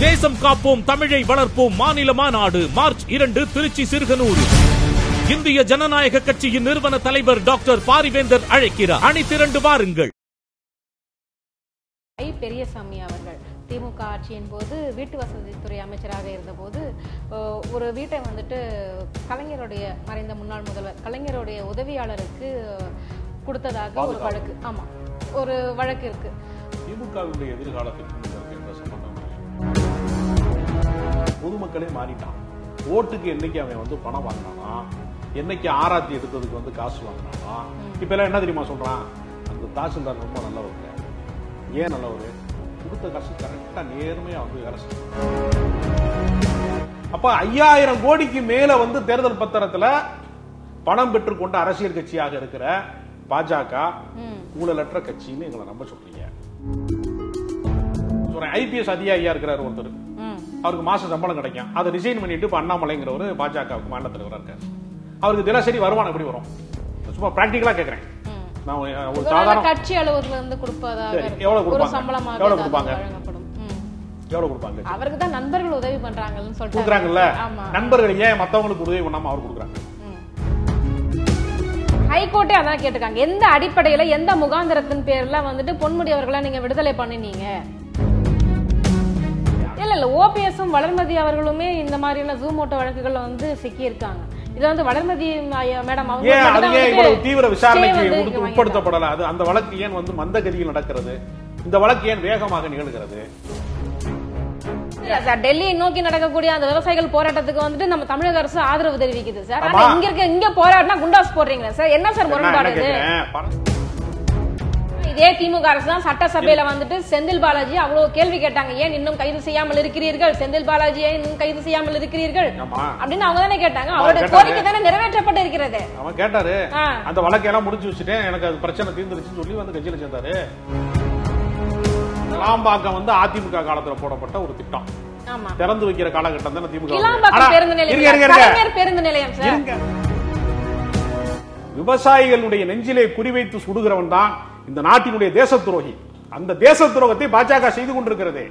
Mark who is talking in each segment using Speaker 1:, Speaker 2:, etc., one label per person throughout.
Speaker 1: தேசம் காப்போம் தமிழை வளர்ப்போம் மாநில மாநாடு மார்ச் இரண்டு திருச்சி சிறுகனூர் இந்திய ஜனநாயக கட்சியின் நிறுவன தலைவர் டாக்டர் பாரிவேந்தர் அழைக்கிறார் அணி திரண்டு வாருங்கள்
Speaker 2: ஐ பெரியசாமி அவர்கள் திமுக ஆட்சியின் போது வீட்டு வசதித்துறை அமைச்சராக இருந்தபோது அஹ், ஒரு வீட்டை வந்துட்டு கலைஞருடைய மறைந்த முன்னாள் முதல்வர் கலைஞருடைய உதவியாளருக்கு கொடுத்ததாக ஒரு வழக்கு ஆமா ஒரு வழக்கு இருக்கு
Speaker 3: திமுகவினுடைய எதிர்காலத்திற்கும் இதற்கு எந்த சம்பந்தம் இல்லை. பொதுமக்களே மாறிட்டான் ஓட்டுக்கு என்னைக்கு அவன் வந்து பணம் வாங்கினானா என்னைக்கு ஆராத்தி எடுத்ததுக்கு வந்து காசு வாங்கினானா இப்ப எல்லாம் என்ன தெரியுமா சொல்றான் அந்த தாசில்தார் ரொம்ப நல்லவருங்க ஏன் நல்லவர் கொடுத்த காசு கரெக்டா நேர்மையா வந்து வேலை செய்யும் அப்ப ஐயாயிரம் கோடிக்கு மேல வந்து தேர்தல் பத்திரத்துல பணம் பெற்றுக்கொண்ட அரசியல் கட்சியாக இருக்கிற பாஜக ஊழலற்ற கட்சின்னு எங்களை நம்ப சொல்றீங்க சொல்றேன் ஐபிஎஸ் அதிகாரியா இருக்கிறார் ஒருத்தர்
Speaker 2: ம்
Speaker 3: அவருக்கு மாச சம்பளம் கிடைக்கும் அதை ரிசைன் பண்ணிட்டு இப்ப அண்ணாமலைங்கிறவர் பாஜகவுக்கு மாநில தலைவரா இருக்காரு அவருக்கு தினசரி வருமானம் எப்படி வரும் சும்மா பிராக்டிகலா கேக்குறேன்
Speaker 2: ம்.
Speaker 3: நான் ஒரு ஒரு
Speaker 2: ஒருவேளை
Speaker 3: சாதாரண
Speaker 2: கட்சி அலுவலகத்துல இருந்து கொடுப்பதாக
Speaker 3: சரி,
Speaker 2: இருக்கும்.
Speaker 3: எவ்வளவு
Speaker 2: ஒரு
Speaker 3: கொடுப்பாங்க?
Speaker 2: சம்பளமாக
Speaker 3: எவ்வளவு
Speaker 2: ஏதாவது
Speaker 3: கொடுப்பாங்க?
Speaker 2: வழங்கப்படும் ம்.
Speaker 3: எவ்வளவு கொடுப்பாங்க
Speaker 2: அவருக்கு தான் நண்பர்கள் உதவி பண்றாங்கன்னு சொல்லிட்டு
Speaker 3: கொடுக்குறாங்கல்ல
Speaker 2: ஆமா
Speaker 3: நண்பர்கள் ஏன் மத்தவங்களுக்கு உதவி பண்ணாம அவர் கொடுக்குறாங்க
Speaker 2: ம். ஹைகோர்ட்டே அதான் கேட்டிருக்காங்க எந்த அடிப்படையில எந்த முகாந்திரத்தின் பேர்ல வந்துட்டு பொன்முடி அவர்களை நீங்க விடுதலை பண்ணினீங்க இல்ல இல்ல ஓபிஎஸும் வளர்மதி அவர்களுமே இந்த மாதிரியான ஜூமோட்டோ வழக்குகள்ல வந்து சிக்கி இருக்காங்க இது வந்து வளர்மதி ஐயா- மேடம் அவங்க
Speaker 3: ஏன் அது
Speaker 2: மட்டும்தான்
Speaker 3: ஏன்
Speaker 2: வந்துட்டு
Speaker 3: இவ்வளவு தீவிர விசாரணைக்கு
Speaker 2: stay வந்து
Speaker 3: உட்படுத்த-
Speaker 2: இங்க
Speaker 3: உட்படுத்தப்படல அது அந்த வழக்கு ஏன் வந்து மந்தகதியில் நடக்கிறது இந்த வழக்கு ஏன் வேகமாக நிகழ்கிறது
Speaker 2: இல்ல சார் டெல்லியை நோக்கி நடக்கக்கூடிய அந்த விவசாயிகள் போராட்டத்துக்கு வந்துட்டு நம்ம தமிழக அரசு ஆதரவு தெரிவிக்குது சார் ஆனா
Speaker 3: ஆமா.
Speaker 2: இங்க இருக்க இங்க போராடினா குண்டாஸ் போடுறீங்களா சார் என்ன சார்
Speaker 3: நான் என்ன
Speaker 2: முரண்பாடு இது
Speaker 3: கேக்குறேன் பணம்
Speaker 2: இதே திமுக அரசு தான் சட்டசபையில வந்துட்டு செந்தில் பாலாஜி அவ்வளவு கேள்வி கேட்டாங்க ஏன் இன்னும் கைது செய்யாமல் இருக்கிறீர்கள் செந்தில் பாலாஜி ஏன் இன்னும் கைது செய்யாமல் இருக்கிறீர்கள்
Speaker 3: ஆமா
Speaker 2: அப்படின்னு அவங்க தானே கேட்டாங்க அவருடைய
Speaker 3: கேட்டாங்க.
Speaker 2: கோரிக்கை தானே நிறைவேற்றப்பட்டு இருக்கிறது
Speaker 3: அவன் கேட்டாரு
Speaker 2: ஆ.
Speaker 3: அந்த வழக்கையெல்லாம் முடிச்சு வச்சுட்டேன் எனக்கு அது பிரச்சனை தீர்ந்துருச்சுன்னு சொல்லி வந்து கட்சியில சேர்ந்தாரு லாம்பாக்கம் வந்து அதிமுக காலத்துல போடப்பட்ட ஒரு திட்டம்
Speaker 2: ஆமா
Speaker 3: திறந்து வைக்கிற காலகட்டம் தானே திமுக ஆனா,
Speaker 2: கிளாம்பாக்கம் பேருந்து
Speaker 3: இருங்க,
Speaker 2: நிலையம்
Speaker 3: இருங்க, இருங்க.
Speaker 2: கலைஞர் பேருந்து நிலையம் சார்
Speaker 3: இருங்க. விவசாயிகளுடைய நெஞ்சிலே குறிவைத்து சுடுகிறவன் தான் இந்த நாட்டினுடைய தேச துரோகி அந்த தேச துரோகத்தை பாஜக செய்து கொண்டிருக்கிறது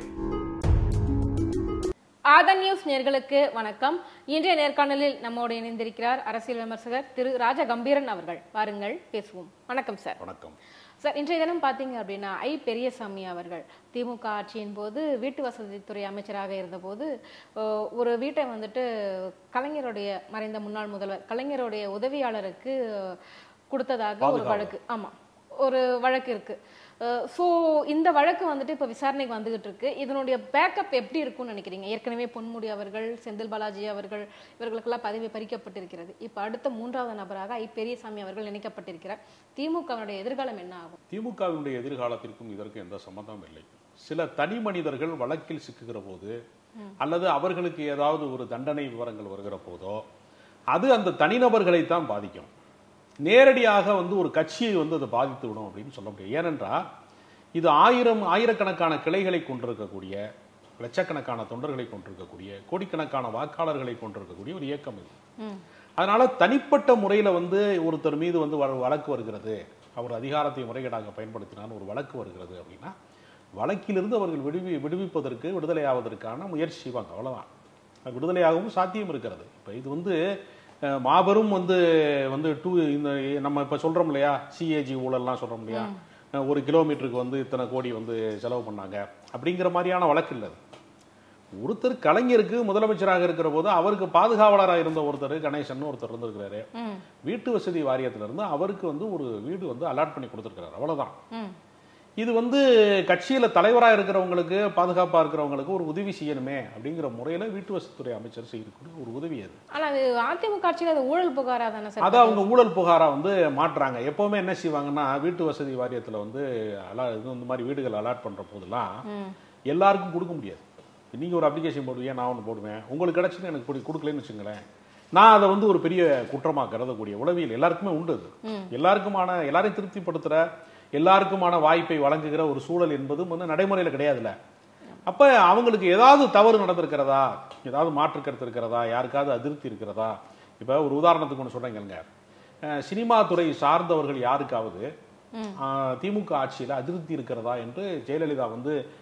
Speaker 2: ஆதன் நியூஸ் நேர்களுக்கு வணக்கம் இன்றைய நேர்காணலில் நம்மோடு இணைந்திருக்கிறார் அரசியல் விமர்சகர் திரு ராஜ கம்பீரன் அவர்கள் வாருங்கள் பேசுவோம் வணக்கம் சார்
Speaker 3: வணக்கம்
Speaker 2: சார் இன்றைய தினம் பாத்தீங்க அப்படின்னா ஐ பெரியசாமி அவர்கள் திமுக ஆட்சியின் போது வீட்டு வசதித்துறை அமைச்சராக இருந்தபோது அஹ், ஒரு வீட்டை வந்துட்டு கலைஞருடைய மறைந்த முன்னாள் முதல்வர் கலைஞருடைய உதவியாளருக்கு அஹ், கொடுத்ததாக ஒரு வழக்கு ஆமா ஒரு வழக்கு இருக்கு ஸோ இந்த வழக்கு வந்துட்டு இப்போ விசாரணைக்கு வந்துகிட்டு இருக்கு இதனுடைய பேக்கப் எப்படி இருக்கும்னு நினைக்கிறீங்க ஏற்கனவே பொன்முடி அவர்கள் செந்தில் பாலாஜி அவர்கள் இவர்களுக்கெல்லாம் பதவி பறிக்கப்பட்டிருக்கிறது இப்போ அடுத்த மூன்றாவது நபராக ஐ பெரியசாமி அவர்கள் நினைக்கப்பட்டிருக்கிறார் திமுகவினுடைய எதிர்காலம் என்ன ஆகும்
Speaker 3: திமுகவினுடைய எதிர்காலத்திற்கும் இதற்கு எந்த சம்பந்தம் இல்லை சில தனி மனிதர்கள் வழக்கில் சிக்குகிற போது அல்லது அவர்களுக்கு ஏதாவது ஒரு தண்டனை விவரங்கள் வருகிற போதோ அது அந்த தனிநபர்களை தான் பாதிக்கும் நேரடியாக வந்து ஒரு கட்சியை வந்து அதை பாதித்து விடும் அப்படின்னு சொல்ல முடியும் ஏனென்றால் இது ஆயிரம் ஆயிரக்கணக்கான கிளைகளை கொண்டிருக்கக்கூடிய லட்சக்கணக்கான தொண்டர்களை கொண்டிருக்கக்கூடிய கோடிக்கணக்கான வாக்காளர்களை கொண்டிருக்கக்கூடிய ஒரு இயக்கம் இது அதனால தனிப்பட்ட முறையில வந்து ஒருத்தர் மீது வந்து வழ- வழக்கு வருகிறது அவர் அதிகாரத்தை முறைகேடாக பயன்படுத்தினான்னு ஒரு வழக்கு வருகிறது அப்படின்னா வழக்கிலிருந்து அவர்கள் விடுவி விடுவிப்பதற்கு விடுதலை ஆவதற்கான முயற்சி செய்வாங்க அவ்வளவுதான் அது விடுதலையாகவும் சாத்தியம் இருக்கிறது இப்போ இது வந்து அஹ், மாபெரும் வந்து வந்து டூ இந்த நம்ம இப்ப சொல்றோம் இல்லையா சிஏஜி ஊழல்லாம் சொல்றோம் இல்லையா அஹ், ஒரு கிலோமீட்டருக்கு வந்து இத்தனை கோடி வந்து செலவு பண்ணாங்க அப்படிங்கிற மாதிரியான வழக்கு இல்லை அது. ஒருத்தர் கலைஞருக்கு முதலமைச்சராக இருக்கிற போது அவருக்கு பாதுகாவலராக இருந்த ஒருத்தர் கணேசன் ஒருத்தர் இருந்திருக்கிறாரு
Speaker 2: ம்,
Speaker 3: வீட்டு வசதி வாரியத்துல இருந்து அவருக்கு வந்து ஒரு வீடு வந்து அலாட் பண்ணி கொடுத்திருக்கிறாரு அவ்வளவுதான்
Speaker 2: ம்.
Speaker 3: இது வந்து கட்சியில தலைவராக இருக்கிறவங்களுக்கு பாதுகாப்பா இருக்கிறவங்களுக்கு ஒரு உதவி செய்யணுமே அப்படிங்கிற முறையில வீட்டு வசதித்துறை அமைச்சர் செய்யக்கூடிய ஒரு உதவி அது
Speaker 2: ஆனா அது அதிமுக ஆட்சியில் அது ஊழல் புகாரா தானே சார்
Speaker 3: அதை அவங்க ஊழல் புகாரா வந்து மாற்றுறாங்க எப்பவுமே என்ன செய்வாங்கன்னா வீட்டு வசதி வாரியத்துல வந்து அலா இது இந்த மாதிரி வீடுகள் அலாட் பண்ற போதெல்லாம்
Speaker 2: ம்,
Speaker 3: எல்லாருக்கும் கொடுக்க முடியாது நீங்க ஒரு அப்ளிகேஷன் போடுவீங்க நான் ஒன்று போடுவேன் உங்களுக்கு கிடைச்சுன்னு எனக்கு கொடு- கொடுக்கலன்னு வச்சுங்களேன் நான் அதை வந்து ஒரு பெரிய குற்றமா கருதக்கூடிய உளவியல் எல்லாருக்குமே உண்டு அது எல்லாருக்குமான எல்லாரையும் திருப்திப்படுத்துற எல்லாருக்குமான வாய்ப்பை வழங்குகிற ஒரு சூழல் என்பதும் வந்து நடைமுறையில் கிடையாதுல்ல அப்ப அவங்களுக்கு ஏதாவது தவறு நடந்திருக்கிறதா ஏதாவது மாற்று கருத்து இருக்கிறதா யாருக்காவது அதிருப்தி இருக்கிறதா இப்ப ஒரு உதாரணத்துக்கு ஒன்று சொல்றேங்க அஹ் சினிமா துறை சார்ந்தவர்கள் யாருக்காவது அஹ், திமுக ஆட்சியில அதிருப்தி இருக்கிறதா என்று ஜெயலலிதா வந்து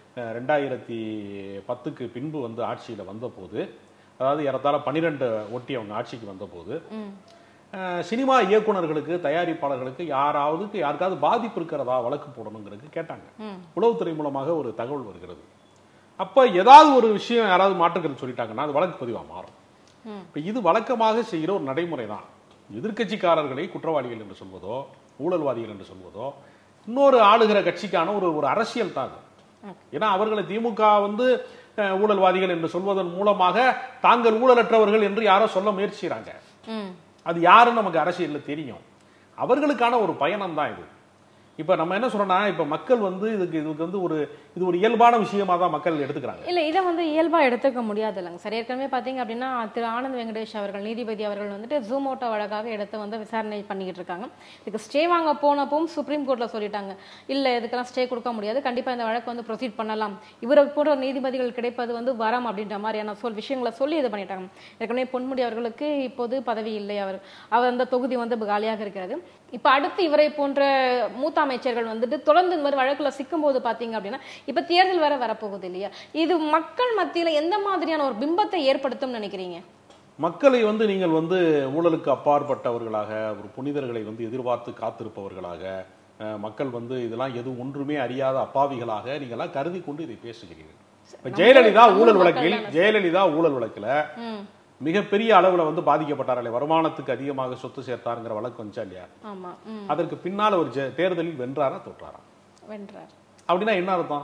Speaker 3: அஹ், ரெண்டாயிரத்தி பத்துக்கு பின்பு வந்து ஆட்சியில வந்தபோது அதாவது ஏறத்தாழ பன்னிரெண்டு ஒட்டி அவங்க ஆட்சிக்கு வந்தபோது
Speaker 2: ம்
Speaker 3: அஹ், சினிமா இயக்குனர்களுக்கு தயாரிப்பாளர்களுக்கு யாராவதுக்கு யாருக்காவது பாதிப்பு இருக்கிறதா வழக்கு போடணுங்கிறதுக்கு கேட்டாங்க
Speaker 2: ம்
Speaker 3: உளவுத்துறை மூலமாக ஒரு தகவல் வருகிறது அப்ப ஏதாவது ஒரு விஷயம் யாராவது மாற்றுக்கிறது சொல்லிட்டாங்கன்னா அது வழக்கு பதிவா மாறும்
Speaker 2: ம்.
Speaker 3: இப்ப இது வழக்கமாக செய்கிற ஒரு நடைமுறை தான் எதிர்க்கட்சிக்காரர்களை குற்றவாளிகள் என்று சொல்வதோ ஊழல்வாதிகள் என்று சொல்வதோ இன்னொரு ஆளுகிற கட்சிக்கான ஒரு ஒரு அரசியல் தான் அது ஏன்னா அவர்களை திமுக வந்து அஹ், ஊழல்வாதிகள் என்று சொல்வதன் மூலமாக தாங்கள் ஊழலற்றவர்கள் என்று யாரோ சொல்ல முயற்சிக்கிறாங்க
Speaker 2: ம்
Speaker 3: அது யாருன்னு நமக்கு அரசியல்ல தெரியும் அவர்களுக்கான ஒரு பயணம் தான் இது இப்ப நம்ம என்ன சொல்றோம்னா இப்ப மக்கள் வந்து இதுக்கு இதுக்கு வந்து ஒரு இது ஒரு இயல்பான விஷயமா தான் மக்கள் எடுத்துக்கிறாங்க
Speaker 2: இல்ல இதை வந்து இயல்பா எடுத்துக்க முடியாது இல்லைங்க சார் ஏற்கனவே பாத்தீங்க அப்படின்னா திரு ஆனந்த் வெங்கடேஷ் அவர்கள் நீதிபதி அவர்கள் வந்துட்டு ஜூமோட்டோ வழக்காக எடுத்து வந்து விசாரணை பண்ணிக்கிட்டு இருக்காங்க இதுக்கு ஸ்டே வாங்க போனப்பவும் சுப்ரீம் கோர்ட்ல சொல்லிட்டாங்க இல்ல இதுக்கெல்லாம் ஸ்டே கொடுக்க முடியாது கண்டிப்பா இந்த வழக்கு வந்து ப்ரொசீட் பண்ணலாம் இவரை போன்ற நீதிபதிகள் கிடைப்பது வந்து வரம் அப்படின்ற மாதிரியான சொல் விஷயங்களை சொல்லி இது பண்ணிட்டாங்க ஏற்கனவே பொன்முடி அவர்களுக்கு இப்போது பதவி இல்லை அவர் அவர் அந்த தொகுதி வந்து காலியாக இருக்கிறது இப்ப அடுத்து இவரை போன்ற மூத்த அமைச்சர்கள் வந்துட்டு தொடர்ந்து இந்த மாதிரி வழக்குல சிக்கும் போது பாத்தீங்க அப்படின்னா இப்ப தேர்தல் வேற வரப்போகுது இல்லையா இது மக்கள் மத்தியில எந்த மாதிரியான ஒரு பிம்பத்தை ஏற்படுத்தும் நினைக்கிறீங்க
Speaker 3: மக்களை வந்து நீங்கள் வந்து ஊழலுக்கு அப்பாற்பட்டவர்களாக ஒரு புனிதர்களை வந்து எதிர்பார்த்து காத்திருப்பவர்களாக அஹ், மக்கள் வந்து இதெல்லாம் எதுவும் ஒன்றுமே அறியாத அப்பாவிகளாக நீங்களாம் கருதி கொண்டு இதை பேசுகிறீர்கள் இப்ப ஜெயலலிதா ஊழல் வழக்கில் ஜெயலலிதா ஊழல் வழக்குல
Speaker 2: ம்
Speaker 3: மிகப்பெரிய அளவுல வந்து பாதிக்கப்பட்டார்களே வருமானத்துக்கு அதிகமாக சொத்து சேர்த்தாருங்கிற வழக்கு வந்துச்சா இல்லையா
Speaker 2: ஆமா ம்
Speaker 3: அதற்கு பின்னால ஒரு ஜெ- தேர்தலில் வென்றாரா தோற்றாரா
Speaker 2: வென்றார்
Speaker 3: அப்படின்னா என்ன அர்த்தம்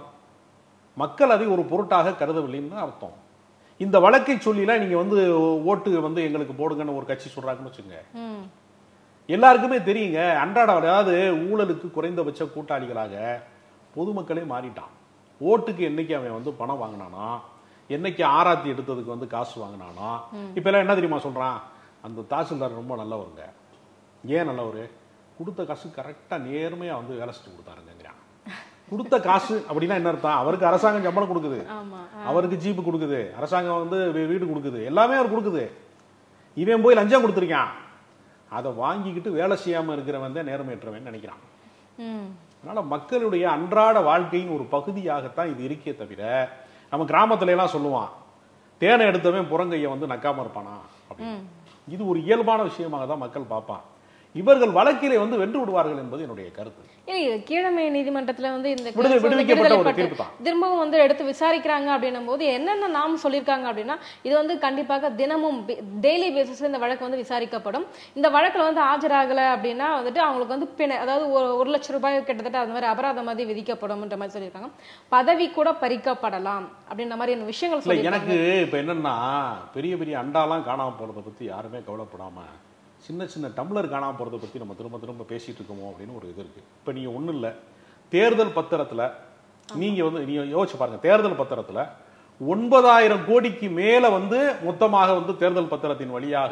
Speaker 3: மக்கள் அதை ஒரு பொருட்டாக கருதவில்லைன்னு அர்த்தம் இந்த வழக்கை சொல்லிலாம் நீங்க வந்து ஓட்டு வந்து எங்களுக்கு போடுங்கன்னு ஒரு கட்சி சொல்றாங்கன்னு வச்சுங்க
Speaker 2: ம்
Speaker 3: எல்லாருக்குமே தெரியுங்க அன்றாட அதாவது ஊழலுக்கு குறைந்தபட்ச கூட்டாளிகளாக பொதுமக்களே மாறிட்டான் ஓட்டுக்கு என்னைக்கு அவன் வந்து பணம் வாங்கினானா என்னைக்கு ஆராத்தி எடுத்ததுக்கு வந்து காசு வாங்கினானா இப்ப எல்லாம் என்ன தெரியுமா சொல்றான் அந்த தாசில்தார் ரொம்ப நல்லவருங்க ஏன் நல்லவர் கொடுத்த காசு கரெக்டா நேர்மையா வந்து வேலை செஞ்சு கொடுத்தாருங்கிறான் கொடுத்த காசு அப்படின்னா என்ன அர்த்தம் அவருக்கு அரசாங்கம் சம்பளம் கொடுக்குது
Speaker 2: ஆமா
Speaker 3: அவருக்கு ஜீப்பு கொடுக்குது அரசாங்கம் வந்து வீ- வீடு கொடுக்குது எல்லாமே அவர் கொடுக்குது இவன் போய் லஞ்சம் கொடுத்துருக்கான் அதை வாங்கிக்கிட்டு வேலை செய்யாம இருக்கிறவன் தான் நேர்மையற்றவன் நினைக்கிறான்
Speaker 2: ம்
Speaker 3: அதனால மக்களுடைய அன்றாட வாழ்க்கையின் ஒரு பகுதியாகத்தான் இது இருக்கே தவிர நம்ம கிராமத்துல எல்லாம் சொல்லுவான் தேனை எடுத்தவன் புறங்கைய வந்து நக்காம இருப்பானா அப்படின்னு இது ஒரு இயல்பான விஷயமாக தான் மக்கள் பார்ப்பான் இவர்கள் வழக்கிலே வந்து வென்று விடுவார்கள் என்பது என்னுடைய கருத்து
Speaker 2: இல்லை இது கீழமை நீதிமன்றத்துல வந்து இந்த
Speaker 3: விடுதலை-
Speaker 2: case வந்து
Speaker 3: விடுவிக்கப்பட்ட ஒரு
Speaker 2: விடுதலைப்பட்டு
Speaker 3: தீர்ப்பு தான்.
Speaker 2: திரும்பவும் வந்து எடுத்து விசாரிக்கிறாங்க அப்படின்னும் போது என்னென்ன நாம் சொல்லியிருக்காங்க அப்படின்னா இது வந்து கண்டிப்பாக தினமும் டெய்லி பேசிஸ்ல இந்த வழக்கு வந்து விசாரிக்கப்படும் இந்த வழக்குல வந்து ஆஜராகல அப்படின்னா வந்துட்டு அவங்களுக்கு வந்து பிணை அதாவது ஒரு ஒரு லட்சம் ரூபாய் கிட்டத்தட்ட அந்த மாதிரி அபராதம் மாதிரி விதிக்கப்படும்ன்ற மாதிரி சொல்லியிருக்காங்க பதவி கூட பறிக்கப்படலாம் அப்படின்ற மாதிரி விஷயங்கள்
Speaker 3: இல்ல
Speaker 2: சொல்லியிருக்காங்க
Speaker 3: எனக்கு இப்ப என்னன்னா பெரிய பெரிய அண்டாலாம் காணாம போறதை பத்தி யாருமே கவலைப்படாம சின்ன சின்ன டம்ளர் காணாம போறதை பத்தி நம்ம திரும்ப திரும்ப பேசிட்டு இருக்கோமோ அப்படின்னு ஒரு இது இருக்கு இப்ப நீங்க ஒண்ணு இல்ல தேர்தல் பத்திரத்துல நீங்க வந்து நீங்க யோசிச்சு பாருங்க தேர்தல் பத்திரத்துல ஒன்பதாயிரம் கோடிக்கு மேல வந்து மொத்தமாக வந்து தேர்தல் பத்திரத்தின் வழியாக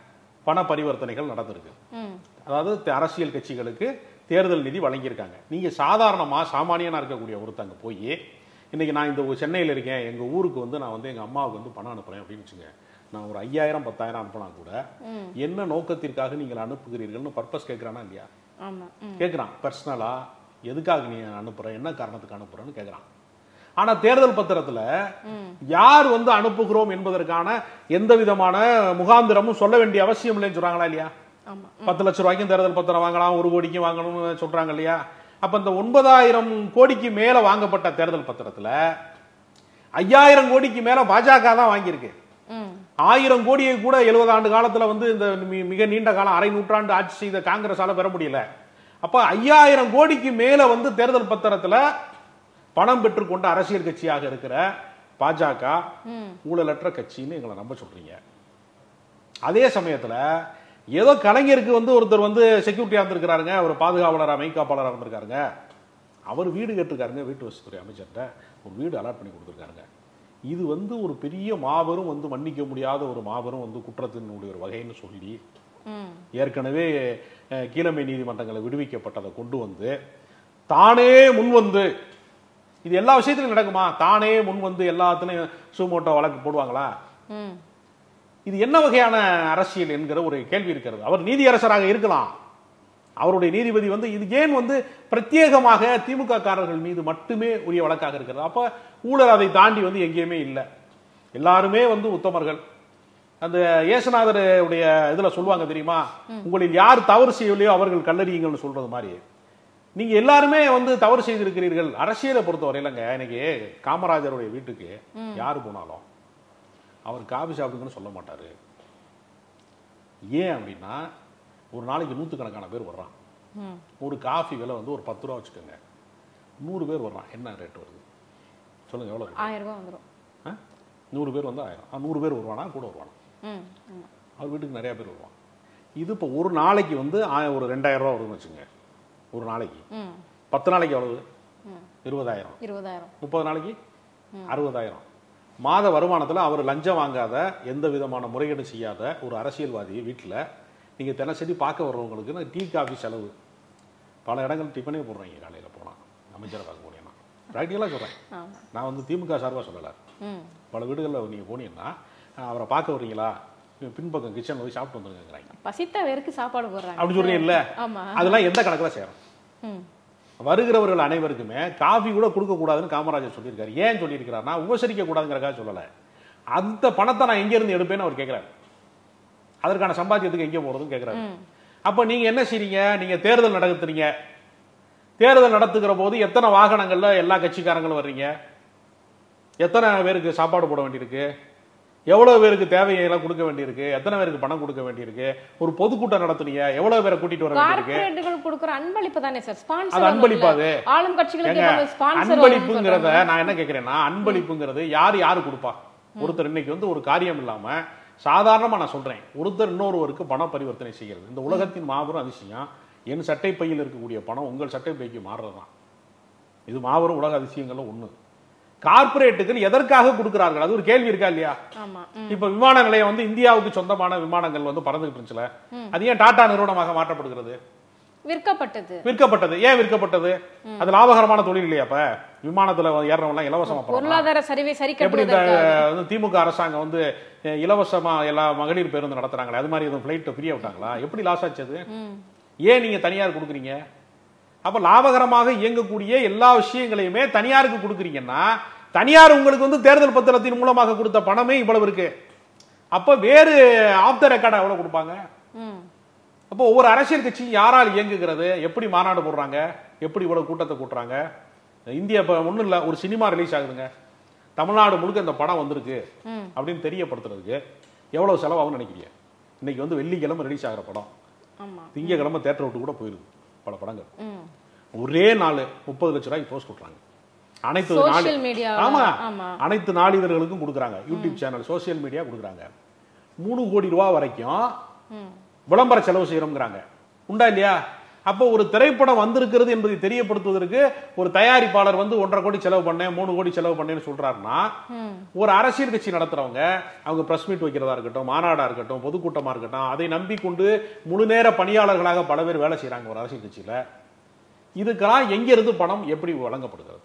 Speaker 3: பண பரிவர்த்தனைகள் நடந்திருக்கு
Speaker 2: ம்
Speaker 3: அதாவது த- அரசியல் கட்சிகளுக்கு தேர்தல் நிதி வழங்கியிருக்காங்க நீங்க சாதாரணமா சாமானியனா இருக்கக்கூடிய ஒருத்தங்க போய் இன்னைக்கு நான் இந்த ஊ- சென்னையில இருக்கேன் எங்க ஊருக்கு வந்து நான் வந்து எங்க அம்மாவுக்கு வந்து பணம் அனுப்புறேன் அப்படின்னு வச்சுங்க நான் ஒரு ஐயாயிரம் பத்தாயிரம் அனுப்புனா கூட என்ன நோக்கத்திற்காக நீங்கள் அனுப்புகிறீர்கள்னு பர்பஸ் கேட்கறானா இல்லையா
Speaker 2: ஆமா ம்
Speaker 3: கேட்கறான் பர்சனலா எதுக்காக நீ அனுப்புற என்ன காரணத்துக்கு அனுப்புறன்னு கேட்கறான் ஆனா தேர்தல் பத்திரத்துல யார் வந்து அனுப்புகிறோம் என்பதற்கான எந்த விதமான முகாந்திரமும் சொல்ல வேண்டிய அவசியம் இல்லைன்னு சொல்றாங்களா இல்லையா
Speaker 2: ஆமா
Speaker 3: பத்து லட்ச ரூபாய்க்கும் தேர்தல் பத்திரம் வாங்கலாம் ஒரு கோடிக்கு வாங்கணும்னு சொல்றாங்க இல்லையா அப்ப இந்த ஒன்பதாயிரம் கோடிக்கு மேல வாங்கப்பட்ட தேர்தல் பத்திரத்துல ஐயாயிரம் கோடிக்கு மேல பாஜக தான் வாங்கியிருக்கு
Speaker 2: ம்
Speaker 3: ஆயிரம் கோடியை கூட எழுபது ஆண்டு காலத்துல வந்து இந்த மி- மிக நீண்ட காலம் அரை நூற்றாண்டு ஆட்சி செய்த காங்கிரஸால பெற முடியல அப்ப ஐயாயிரம் கோடிக்கு மேல வந்து தேர்தல் பத்திரத்துல பணம் பெற்றுக்கொண்ட அரசியல் கட்சியாக இருக்கிற பாஜக
Speaker 2: ம்
Speaker 3: ஊழலற்ற கட்சின்னு எங்களை நம்ப சொல்றீங்க அதே சமயத்துல ஏதோ கலைஞருக்கு வந்து ஒருத்தர் வந்து செக்யூரிட்டியா இருந்திருக்கிறாருங்க ஒரு பாதுகாவலரா மெய்காப்பாளரா இருந்திருக்காருங்க அவர் வீடு கேட்டிருக்காருங்க வீட்டு வசதித்துறை அமைச்சர்கிட்ட ஒரு வீடு அலாட் பண்ணி கொடுத்துருக்காருங்க இது வந்து ஒரு பெரிய மாபெரும் வந்து மன்னிக்க முடியாத ஒரு மாபெரும் வந்து குற்றத்தினுடைய ஒரு வகைன்னு சொல்லி
Speaker 2: ம்
Speaker 3: ஏற்கனவே அஹ், கீழமை நீதிமன்றங்களை விடுவிக்கப்பட்டதை கொண்டு வந்து தானே முன் வந்து இது எல்லா விஷயத்திலும் நடக்குமா தானே முன் வந்து எல்லாத்துலயும் சூமோட்டோ வழக்கு போடுவாங்களா
Speaker 2: ம்
Speaker 3: இது என்ன வகையான அரசியல் என்கிற ஒரு கேள்வி இருக்கிறது அவர் நீதியரசராக இருக்கலாம் அவருடைய நீதிபதி வந்து இது ஏன் வந்து பிரத்யேகமாக திமுக காரர்கள் மீது மட்டுமே உரிய வழக்காக இருக்கிறது அப்ப ஊழல் அதை தாண்டி வந்து எங்கேயுமே இல்லை எல்லாருமே வந்து உத்தமர்கள் அந்த இயேசுநாதர் உடைய இதுல சொல்லுவாங்க தெரியுமா உங்களில் யார் தவறு செய்யலையோ அவர்கள் கல்லறியுங்கள்னு சொல்றது மாதிரி நீங்க எல்லாருமே வந்து தவறு செய்திருக்கிறீர்கள் அரசியலை பொறுத்தவரையிலங்க இன்னைக்கு காமராஜருடைய வீட்டுக்கு யார் போனாலும் அவர் காபி சாப்பிடுங்கன்னு சொல்ல மாட்டாரு ஏன் அப்படின்னா ஒரு நாளைக்கு நூற்றுக்கணக்கான பேர் வர்றான்
Speaker 2: ம்
Speaker 3: ஒரு காஃபி விலை வந்து ஒரு பத்து ரூபா வச்சுக்கோங்க நூறு பேர் வர்றான் என்ன ரேட் வருது சொல்லுங்க எவ்வளோ இருக்கு?
Speaker 2: ஆயிரம் ரூபாய் வந்துடும்
Speaker 3: ஆ? நூறு பேர் வந்து ஆயிரம் ஆ, நூறு பேர் வருவானா கூட வருவானா
Speaker 2: ம் ஆமா
Speaker 3: அவர் வீட்டுக்கு நிறைய பேர் வருவான் இது இப்போ ஒரு நாளைக்கு வந்து ஆய- ஒரு ரெண்டாயிரம் ரூபா வருதுன்னு வச்சுங்க ஒரு நாளைக்கு
Speaker 2: ம்
Speaker 3: பத்து நாளைக்கு எவ்வளவு
Speaker 2: ம்
Speaker 3: இருபதாயிரம்
Speaker 2: இருபதாயிரம்
Speaker 3: முப்பது நாளைக்கு அறுபதாயிரம் மாத வருமானத்தில் அவர் லஞ்சம் வாங்காத எந்த விதமான முறைகேடு செய்யாத ஒரு அரசியல்வாதி வீட்டில் நீங்கள் தினசரி பார்க்க வர்றவங்களுக்கு டீ காஃபி செலவு பல இடங்கள் டிஃபனே போடுறாங்க காலையில் போனால் அமைச்சரை பார்க்க போனீங்கன்னா ப்ராக்டிக்கலாக சொல்கிறேன்
Speaker 2: ஆமா
Speaker 3: நான் வந்து திமுக சார்பாக சொல்லலை
Speaker 2: ம்
Speaker 3: பல வீடுகளில் நீங்கள் போனீங்கன்னா அஹ், அவரை பார்க்க வர்றீங்களா பின்பக்கம் கிச்சனில் போய் சாப்பிட்டு வந்துருங்கிறாங்க
Speaker 2: பசித்த வேருக்கு சாப்பாடு போடுறாங்க
Speaker 3: அப்படி சொல்றீங்கல்ல
Speaker 2: ஆமா
Speaker 3: அதெல்லாம் எந்த கணக்கில் செய்யறோம்
Speaker 2: ம்
Speaker 3: வருகிறவர்கள் அனைவருக்குமே காஃபி கூட கொடுக்க கூடாதுன்னு காமராஜர் சொல்லியிருக்காரு ஏன் சொல்லியிருக்கிறாருன்னா உபசரிக்க கூடாதுங்கிறக்காக சொல்லல அந்த பணத்தை நான் எங்க இருந்து எடுப்பேன்னு அவர் கேட்கிறாரு அதற்கான சம்பாத்தியத்துக்கு எங்கே போறதுன்னு கேட்கிறாரு
Speaker 2: ம்
Speaker 3: அப்ப நீங்க என்ன செய்றீங்க நீங்க தேர்தல் நடத்துறீங்க தேர்தல் நடத்துகிற போது எத்தனை வாகனங்கள்ல எல்லா கட்சிக்காரங்களும் வர்றீங்க எத்தனை பேருக்கு சாப்பாடு போட வேண்டியிருக்கு எவ்வளவு பேருக்கு தேவையெல்லாம் கொடுக்க வேண்டியிருக்கு எத்தனை பேருக்கு பணம் கொடுக்க வேண்டியிருக்கு ஒரு பொதுக்கூட்டம் நடத்துனீங்க எவ்வளவு பேரை கூட்டிட்டு வர வேண்டியிருக்கு
Speaker 2: கார்ப்பரேட்டுகள் கொடுக்குற அன்பளிப்பு தானே சார்
Speaker 3: அது
Speaker 2: ஸ்பான்சர்
Speaker 3: அன்பளிப்பா அது
Speaker 2: ஆளும் கட்சிகளுக்கு
Speaker 3: ஏங்க,
Speaker 2: ஏதாவது ஸ்பான்சர்
Speaker 3: அன்பளிப்புங்கிறத நான் என்ன கேக்குறேன்னா அன்பளிப்புங்கிறது யார் யாரு கொடுப்பா ஒருத்தர் இன்னைக்கு வந்து ஒரு காரியம் இல்லாம சாதாரணமா நான் சொல்றேன் ஒருத்தர் இன்னொருவருக்கு பண பரிவர்த்தனை செய்கிறது இந்த உலகத்தின் மாபெரும் அதிசயம் என் சட்டை பையில் இருக்கக்கூடிய பணம் உங்கள் சட்டை பைக்கு மாறுறதுதான் இது மாபெரும் உலக அதிசயங்கள்ல ஒண்ணு கார்ப்பரேட்டுகள் எதற்காக கொடுக்கிறார்கள் அது ஒரு கேள்வி இருக்கா இல்லையா
Speaker 2: ஆமா ம்.
Speaker 3: இப்ப விமான நிலையம் வந்து இந்தியாவுக்கு சொந்தமான விமானங்கள் வந்து பறந்துகிட்டு இருந்துச்சுல அது ஏன் டாடா நிறுவனமாக மாற்றப்படுகிறது
Speaker 2: விற்கப்பட்டது
Speaker 3: விற்கப்பட்டது ஏன் விற்கப்பட்டது அது லாபகரமான தொழில் இல்லையா அப்ப விமானத்துல ஏறவங்க இலவசமா போறாங்க
Speaker 2: பொருளாதார சரிவை சரி
Speaker 3: எப்படி இந்த
Speaker 2: கட்டுவதற்காக
Speaker 3: வந்து திமுக அரசாங்கம் வந்து அஹ், இலவசமா எல்லா மகளிர் பேருந்து நடத்துறாங்களே அது மாதிரி எதுவும் பிளைட் ஃப்ரீயா விட்டாங்களா எப்படி லாஸ் ஆச்சு அது
Speaker 2: ம்.
Speaker 3: ஏன் நீங்க தனியார் கொடுக்குறீங்க அப்ப லாபகரமாக இயங்கக்கூடிய எல்லா விஷயங்களையுமே தனியாருக்கு கொடுக்குறீங்கன்னா தனியார் உங்களுக்கு வந்து தேர்தல் பத்திரத்தின் மூலமாக கொடுத்த பணமே இவ்வளவு இருக்கு அப்ப வேறு ஆஃப் த ரெக்கார்டா எவ்வளவு கொடுப்பாங்க
Speaker 2: ம்.
Speaker 3: அப்போ ஒவ்வொரு அரசியல் கட்சியும் யாரால் இயங்குகிறது எப்படி மாநாடு போடுறாங்க எப்படி இவ்வளவு கூட்டத்தை கூட்டுறாங்க இந்தியா இப்போ ஒன்றும் இல்லை ஒரு சினிமா ரிலீஸ் ஆகுதுங்க தமிழ்நாடு முழுக்க இந்த படம் வந்திருக்கு
Speaker 2: ம்.
Speaker 3: அப்படின்னு தெரியப்படுத்துறதுக்கு எவ்வளவு செலவாகும்னு நினைக்கிறீங்க இன்னைக்கு வந்து வெள்ளிக்கிழமை ரிலீஸ் ஆகிற படம்
Speaker 2: ஆமா
Speaker 3: திங்கக்கிழமை தேட்டர் விட்டு கூட போயிருது பல படங்கள்
Speaker 2: ம்.
Speaker 3: ஒரே நாள் முப்பது லட்ச ரூபாய்க்கு போஸ்ட் கொடுக்குறாங்க அனைத்து
Speaker 2: Social
Speaker 3: நாளி
Speaker 2: media
Speaker 3: ஆமா
Speaker 2: ஆமா.
Speaker 3: அனைத்து நாளிதழ்களுக்கும் கொடுக்குறாங்க யூடியூப் சேனல் சோசியல் மீடியா கொடுக்குறாங்க மூணு கோடி ரூபா வரைக்கும்
Speaker 2: ம்.
Speaker 3: விளம்பர செலவு செய்யறோம்ங்கிறாங்க உண்டா இல்லையா அப்போ ஒரு திரைப்படம் வந்திருக்கிறது என்பதை தெரியப்படுத்துவதற்கு ஒரு தயாரிப்பாளர் வந்து ஒன்றரை கோடி செலவு பண்ணேன் மூணு கோடி செலவு பண்ணேன்னு சொல்றாருன்னா
Speaker 2: ம்.
Speaker 3: ஒரு அரசியல் கட்சி நடத்துறவங்க அவங்க பிரஸ் மீட் வைக்கிறதா இருக்கட்டும் மாநாடா இருக்கட்டும் பொதுக்கூட்டமா இருக்கட்டும் அதை நம்பிக்கொண்டு முழு நேர பணியாளர்களாக பல பேர் வேலை செய்றாங்க ஒரு அரசியல் கட்சியில இதுக்கெல்லாம் எங்க இருந்து பணம் எப்படி வழங்கப்படுகிறது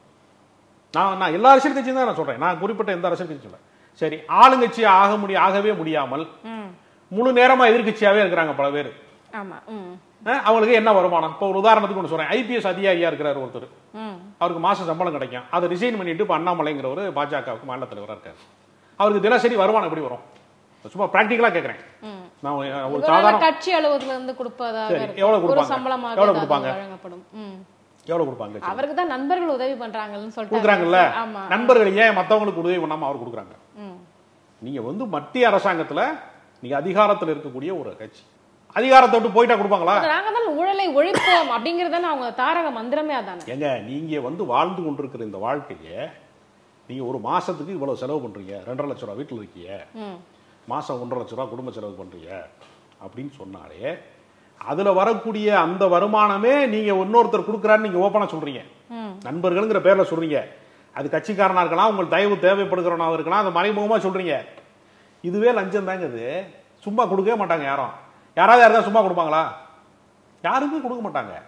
Speaker 3: நான் நான் எல்லா அரசியல் கட்சியும் தான் நான் சொல்றேன் நான் குறிப்பிட்ட எந்த அரசியல் கட்சி சொல்றேன் சரி ஆளுங்கட்சி ஆக முடிய ஆகவே முடியாமல்
Speaker 2: ம்.
Speaker 3: முழு நேரமா எதிர்க்கட்சியாவே இருக்கிறாங்க பல பேர்
Speaker 2: ஆமா ம்.
Speaker 3: அஹ் அவங்களுக்கு என்ன வருமானம் இப்போ ஒரு உதாரணத்துக்கு ஒன்று சொல்றேன் ஐபிஎஸ் அதிகாரியா இருக்கிறார் ஒருத்தர்
Speaker 2: ம்.
Speaker 3: அவருக்கு மாசம் சம்பளம் கிடைக்கும் அதை ரிசைன் பண்ணிட்டு இப்போ அண்ணாமலைங்கிறவர் பாஜகவுக்கு மாநில தலைவராக இருக்காரு அவருக்கு தினசரி வருமானம் எப்படி வரும் சும்மா பிராக்டிக்கலா கேட்குறேன்
Speaker 2: ம்.
Speaker 3: நான் ஒரு
Speaker 2: ஒருவேளை
Speaker 3: சாதாரண
Speaker 2: கட்சி அலுவலகத்துல இருந்து கொடுப்பதாக
Speaker 3: சரி,
Speaker 2: இருக்கும்.
Speaker 3: எவ்வளவு
Speaker 2: ஒரு
Speaker 3: கொடுப்பாங்க?
Speaker 2: சம்பளமாக
Speaker 3: எவ்வளவு
Speaker 2: ஏதாவது
Speaker 3: கொடுப்பாங்க?
Speaker 2: வழங்கப்படும் ம்.
Speaker 3: எவ்வளவு கொடுப்பாங்க
Speaker 2: அவருக்கு தான் நண்பர்கள் உதவி பண்றாங்கன்னு சொல்லிட்டு
Speaker 3: கொடுக்குறாங்கல்ல
Speaker 2: ஆமா
Speaker 3: நண்பர்கள் ஏன் மத்தவங்களுக்கு உதவி பண்ணாம அவர் கொடுக்குறாங்க
Speaker 2: ம்.
Speaker 3: நீங்க வந்து மத்திய அரசாங்கத்துல நீங்க அதிகாரத்துல இருக்கக்கூடிய ஒரு கட்சி அதிகாரத்தை விட்டு போயிட்டா கொடுப்பாங்களா
Speaker 2: அது நாங்க தான் ஊழலை ஒழிப்போம் அப்படிங்கறதான அவங்க தாரக மந்திரமே அதானே
Speaker 3: ஏங்க நீங்க வந்து வாழ்ந்து கொண்டிருக்கிற இந்த வாழ்க்கையை நீங்க ஒரு மாசத்துக்கு இவ்வளவு செலவு பண்றீங்க ரெண்டரை லட்ச ரூபா வீட்டுல இருக்கீங்க
Speaker 2: ம்.
Speaker 3: மாசம் ஒன்றரை லட்ச ரூபா குடும்ப செலவு பண்றீங்க அப்படின்னு சொன்னாலே அதுல வரக்கூடிய அந்த வருமானமே நீங்க இன்னொருத்தர் கொடுக்குறான்னு நீங்க ஓப்பனா சொல்றீங்க
Speaker 2: ம்.
Speaker 3: நண்பர்கள்ங்கிற பேர்ல சொல்றீங்க அது கட்சிக்காரனா இருக்கலாம் உங்கள் தயவு தேவைப்படுகிறவனா இருக்கலாம் அது மறைமுகமா சொல்றீங்க இதுவே லஞ்சம் தாங்க இது சும்மா கொடுக்கவே மாட்டாங்க யாரும் யாராவது யாராவது சும்மா கொடுப்பாங்களா யாருக்கும் கொடுக்க மாட்டாங்க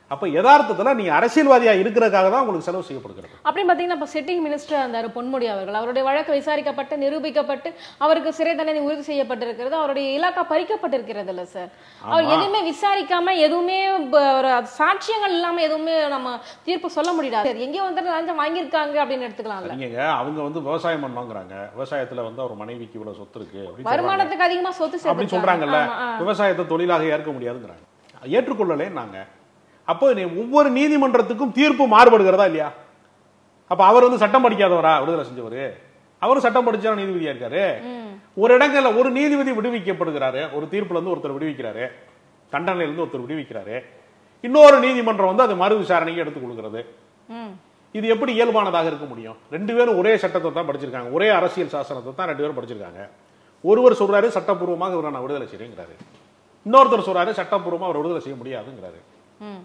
Speaker 3: அப்ப யதார்த்தத்துல நீங்க அரசியல்வாதியா இருக்கிறதுக்காக தான் உங்களுக்கு செலவு செய்யப்படுகிறது
Speaker 2: அப்படின்னு பாத்தீங்கன்னா இப்ப சிட்டிங் மினிஸ்டர் இருந்தாரு பொன்முடி அவர்கள் அவருடைய வழக்கு விசாரிக்கப்பட்டு நிரூபிக்கப்பட்டு அவருக்கு சிறை தண்டனை உறுதி செய்யப்பட்டிருக்கிறது அவருடைய இலாக்கா பறிக்கப்பட்டிருக்கிறது இல்ல சார் அவர் எதுவுமே விசாரிக்காம எதுவுமே ப- ஒரு சாட்சியங்கள் இல்லாம எதுவுமே நம்ம தீர்ப்பு சொல்ல முடியாது சரி, எங்கேயோ வந்து லஞ்சம் வாங்கியிருக்காங்க அப்படின்னு எடுத்துக்கலாம்ல
Speaker 3: நீங்க அவங்க வந்து விவசாயம் பண்ணுவாங்கிறாங்க விவசாயத்துல வந்து அவர் மனைவிக்கு இவ்வளவு சொத்து இருக்கு அப்படின்னு சொல்றாங்க.
Speaker 2: வருமானத்துக்கு அதிகமா சொத்து
Speaker 3: அப்படி
Speaker 2: சேர்த்து
Speaker 3: சொல்றாங்கல்ல விவசாயத்தை தொழிலாக ஏற்க முடியாதுங்கிறாங்க ஏற்றுக்கொள்ளலே நாங்க அப்போ நீ ஒவ்வொரு நீதிமன்றத்துக்கும் தீர்ப்பு மாறுபடுகிறதா இல்லையா அப்ப அவர் வந்து சட்டம் படிக்காதவரா விடுதலை செஞ்சவரு அவரும் சட்டம் படிச்சா நீதிபதியா இருக்காரு ஒரு இடங்கள்ல ஒரு நீதிபதி விடுவிக்கப்படுகிறாரு ஒரு தீர்ப்புல இருந்து ஒருத்தர் விடுவிக்கிறாரு தண்டனையில இருந்து ஒருத்தர் விடுவிக்கிறாரு இன்னொரு நீதிமன்றம் வந்து அது மறு விசாரணைக்கு எடுத்துக் கொடுக்கிறது
Speaker 2: ம்.
Speaker 3: இது எப்படி இயல்பானதாக இருக்க முடியும் ரெண்டு பேரும் ஒரே சட்டத்தை தான் படிச்சிருக்காங்க ஒரே அரசியல் சாசனத்தை தான் ரெண்டு பேரும் படிச்சிருக்காங்க ஒருவர் சொல்றாரு சட்டப்பூர்வமாக இவரை நான் விடுதலை செய்றேங்கிறாரு இன்னொருத்தர் சொல்றாரு சட்டப்பூர்வமா அவர் விடுதலை செய்ய முடியாதுங்கிறாரு
Speaker 2: ம்.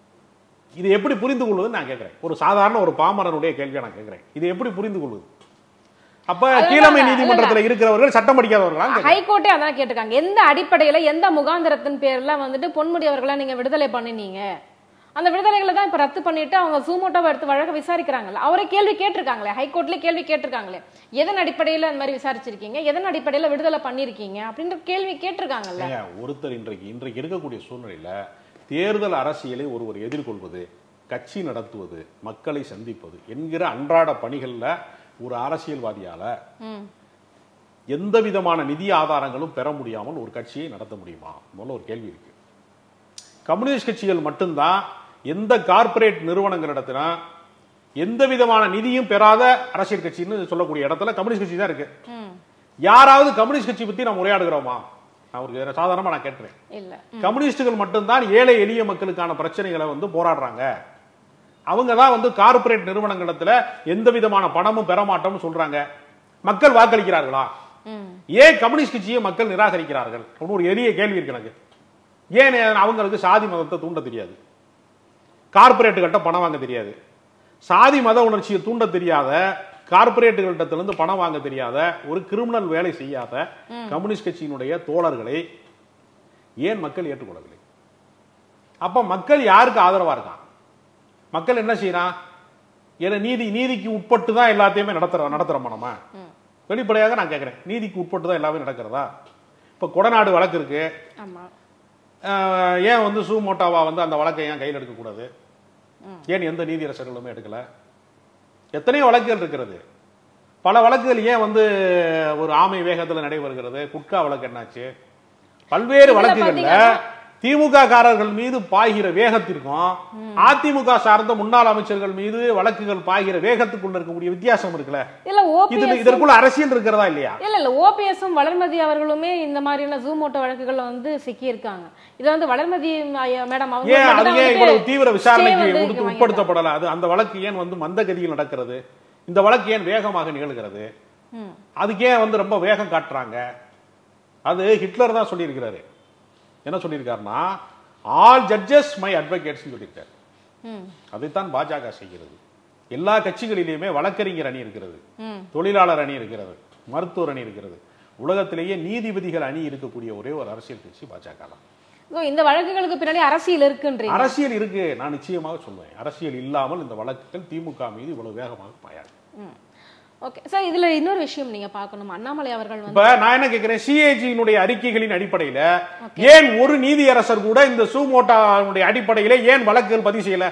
Speaker 3: இது எப்படி புரிந்து கொள்வதுன்னு நான் கேட்கிறேன் ஒரு சாதாரண ஒரு பாமரனுடைய கேள்வியை நான் கேட்கிறேன் இது எப்படி புரிந்து கொள்வது அப்ப
Speaker 2: அதுதான்
Speaker 3: கீழமை
Speaker 2: இல்ல,
Speaker 3: நீதிமன்றத்துல இருக்கிறவர்கள் சட்டம் படிக்காதவர்களா
Speaker 2: ஹைகோர்ட்டே அதான் கேட்டிருக்காங்க எந்த அடிப்படையில எந்த முகாந்திரத்தின் பேர்ல வந்துட்டு பொன்முடி அவர்களை நீங்க விடுதலை பண்ணினீங்க அந்த விடுதலைகளை தான் இப்ப ரத்து பண்ணிட்டு அவங்க சூமோட்டோவை எடுத்து வழக்க விசாரிக்கிறாங்கல்ல அவரை கேள்வி கேட்டிருக்காங்களே ஹைகோர்ட்ல கேள்வி கேட்டிருக்காங்களே எதன் அடிப்படையில அந்த மாதிரி விசாரிச்சிருக்கீங்க எதன் அடிப்படையில விடுதலை பண்ணிருக்கீங்க அப்படின்ற கேள்வி கேட்டிருக்காங்கல்ல
Speaker 3: ஏங்க, ஒருத்தர் இன்றைக்கு இன்றைக்கு இருக்கக்கூடிய சூழ்நிலையில தேர்தல் அரசியலை ஒருவர் எதிர்கொள்வது கட்சி நடத்துவது மக்களை சந்திப்பது என்கிற அன்றாட பணிகள்ல ஒரு அரசியல்வாதியால
Speaker 2: ம்.
Speaker 3: எந்த விதமான நிதி ஆதாரங்களும் பெற முடியாமல் ஒரு கட்சியை நடத்த முடியுமா முதல்ல ஒரு கேள்வி இருக்கு கம்யூனிஸ்ட் கட்சிகள் மட்டும்தான் எந்த கார்ப்பரேட் நிறுவனங்களிடத்துல எந்த விதமான நிதியும் பெறாத அரசியல் கட்சின்னு சொல்லக்கூடிய இடத்துல கம்யூனிஸ்ட் கட்சி தான் இருக்கு
Speaker 2: ம்.
Speaker 3: யாராவது கம்யூனிஸ்ட் கட்சி பத்தி நம்ம உரையாடுகிறோமா நான் ஒரு சாதாரணமா நான் கேட்கிறேன்
Speaker 2: இல்ல
Speaker 3: கம்யூனிஸ்டுகள் மட்டும்தான் ஏழை எளிய மக்களுக்கான பிரச்சனைகளை வந்து போராடுறாங்க அவங்க தான் வந்து கார்ப்பரேட் நிறுவனங்களிடத்துல எந்த விதமான பணமும் பெற மாட்டோம்னு சொல்றாங்க மக்கள் வாக்களிக்கிறார்களா
Speaker 2: ம்.
Speaker 3: ஏன் கம்யூனிஸ்ட் கட்சியை மக்கள் நிராகரிக்கிறார்கள் அப்படின்னு ஒரு எளிய கேள்வி இருக்கு எனக்கு ஏன் அவங்களுக்கு சாதி மதத்தை தூண்ட தெரியாது கார்ப்பரேட்டுகள்கிட்ட பணம் வாங்க தெரியாது சாதி மத உணர்ச்சியை தூண்ட தெரியாத கார்ப்பரேட்டுகளிடத்திலிருந்து பணம் வாங்க தெரியாத ஒரு கிரிமினல் வேலை செய்யாத கம்யூனிஸ்ட் கட்சியினுடைய தோழர்களை ஏன் மக்கள் ஏற்றுக்கொள்ளவில்லை அப்ப மக்கள் யாருக்கு ஆதரவா இருக்கான் மக்கள் என்ன செய்யறான் ஏன்னா நீதி நீதிக்கு உட்பட்டு தான் எல்லாத்தையுமே நடத்துற நடத்துறோமா நம்ம வெளிப்படையாக நான் கேட்கிறேன் நீதிக்கு உட்பட்டு தான் எல்லாமே நடக்கிறதா இப்ப கொடநாடு வழக்கு இருக்கு
Speaker 2: ஆமா
Speaker 3: அஹ், ஏன் வந்து சூமோட்டாவா வந்து அந்த வழக்கை ஏன் கையில் எடுக்கக்கூடாது ஏன் எந்த நீதியரசர்களுமே எடுக்கல எத்தனையோ வழக்குகள் இருக்கிறது பல வழக்குகள் ஏன் வந்து ஒரு ஆமை வேகத்துல நடைபெறுகிறது குட்கா வழக்கு என்னாச்சு பல்வேறு
Speaker 2: இதுல
Speaker 3: வழக்குகள்ல
Speaker 2: பாத்தீங்கன்னா-
Speaker 3: திமுக காரர்கள் மீது பாய்கிற வேகத்திற்கும் அதிமுக சார்ந்த முன்னாள் அமைச்சர்கள் மீது வழக்குகள் பாய்கிற வேகத்துக்குள்ள இருக்கக்கூடிய வித்தியாசம் இருக்குல்ல
Speaker 2: இல்ல
Speaker 3: இது
Speaker 2: ஓபிஎஸ்
Speaker 3: இதற்குள்ள அரசியல் இருக்கிறதா இல்லையா
Speaker 2: இல்ல இல்ல ஓபிஎஸும் வளர்மதி அவர்களுமே இந்த மாதிரியான ஜூமோட்டோ வழக்குகள்ல வந்து சிக்கி இருக்காங்க இது வந்து வளர்மதி ஐயா- மேடம் அவங்க
Speaker 3: ஏன் அது
Speaker 2: மட்டும்தான்
Speaker 3: ஏன்
Speaker 2: வந்துட்டு
Speaker 3: இவ்வளவு தீவிர
Speaker 2: stay
Speaker 3: விசாரணைக்கு
Speaker 2: வந்து
Speaker 3: உட்படுத்த-
Speaker 2: இங்க
Speaker 3: உட்படுத்தப்படல அது அந்த வழக்கு ஏன் வந்து மந்தகதியில் நடக்கிறது இந்த வழக்கு ஏன் வேகமாக நிகழ்கிறது
Speaker 2: ம்.
Speaker 3: அதுக்கு ஏன் வந்து ரொம்ப வேகம் காட்டுறாங்க அது ஹிட்லர் தான் சொல்லியிருக்கிறாரு என்ன சொல்லியிருக்காருன்னா ஆல் ஜட்ஜஸ் மை அட்வொகேட்ஸ் சொல்லியிருக்காரு
Speaker 2: ம்.
Speaker 3: அதைத்தான் பாஜக செய்கிறது எல்லா கட்சிகளிலுமே வழக்கறிஞர் அணி இருக்கிறது
Speaker 2: ம்.
Speaker 3: தொழிலாளர் அணி இருக்கிறது மருத்துவர் அணி இருக்கிறது உலகத்திலேயே நீதிபதிகள் அணி இருக்கக்கூடிய ஒரே ஒரு அரசியல் கட்சி பாஜக தான்
Speaker 2: So, இந்த வழக்குகளுக்கு பின்னாடி அரசியல் இருக்குன்றீங்க
Speaker 3: அரசியல் இருக்கு நான் நிச்சயமாக சொல்லுவேன் அரசியல் இல்லாமல் இந்த வழக்குகள் திமுக மீது இவ்வளவு வேகமாக பாயாது
Speaker 2: ஓகே சார் இதுல இன்னொரு விஷயம் நீங்க பார்க்கணும் அண்ணாமலை அவர்கள் வந்து
Speaker 3: இப்ப நான் என்ன கேட்கிறேன் சிஏஜியினுடைய அறிக்கைகளின் அடிப்படையில ஏன் ஒரு நீதியரசர் கூட இந்த சூமோட்டாவுடைய அடிப்படையில ஏன் வழக்குகள் பதிவு செய்யல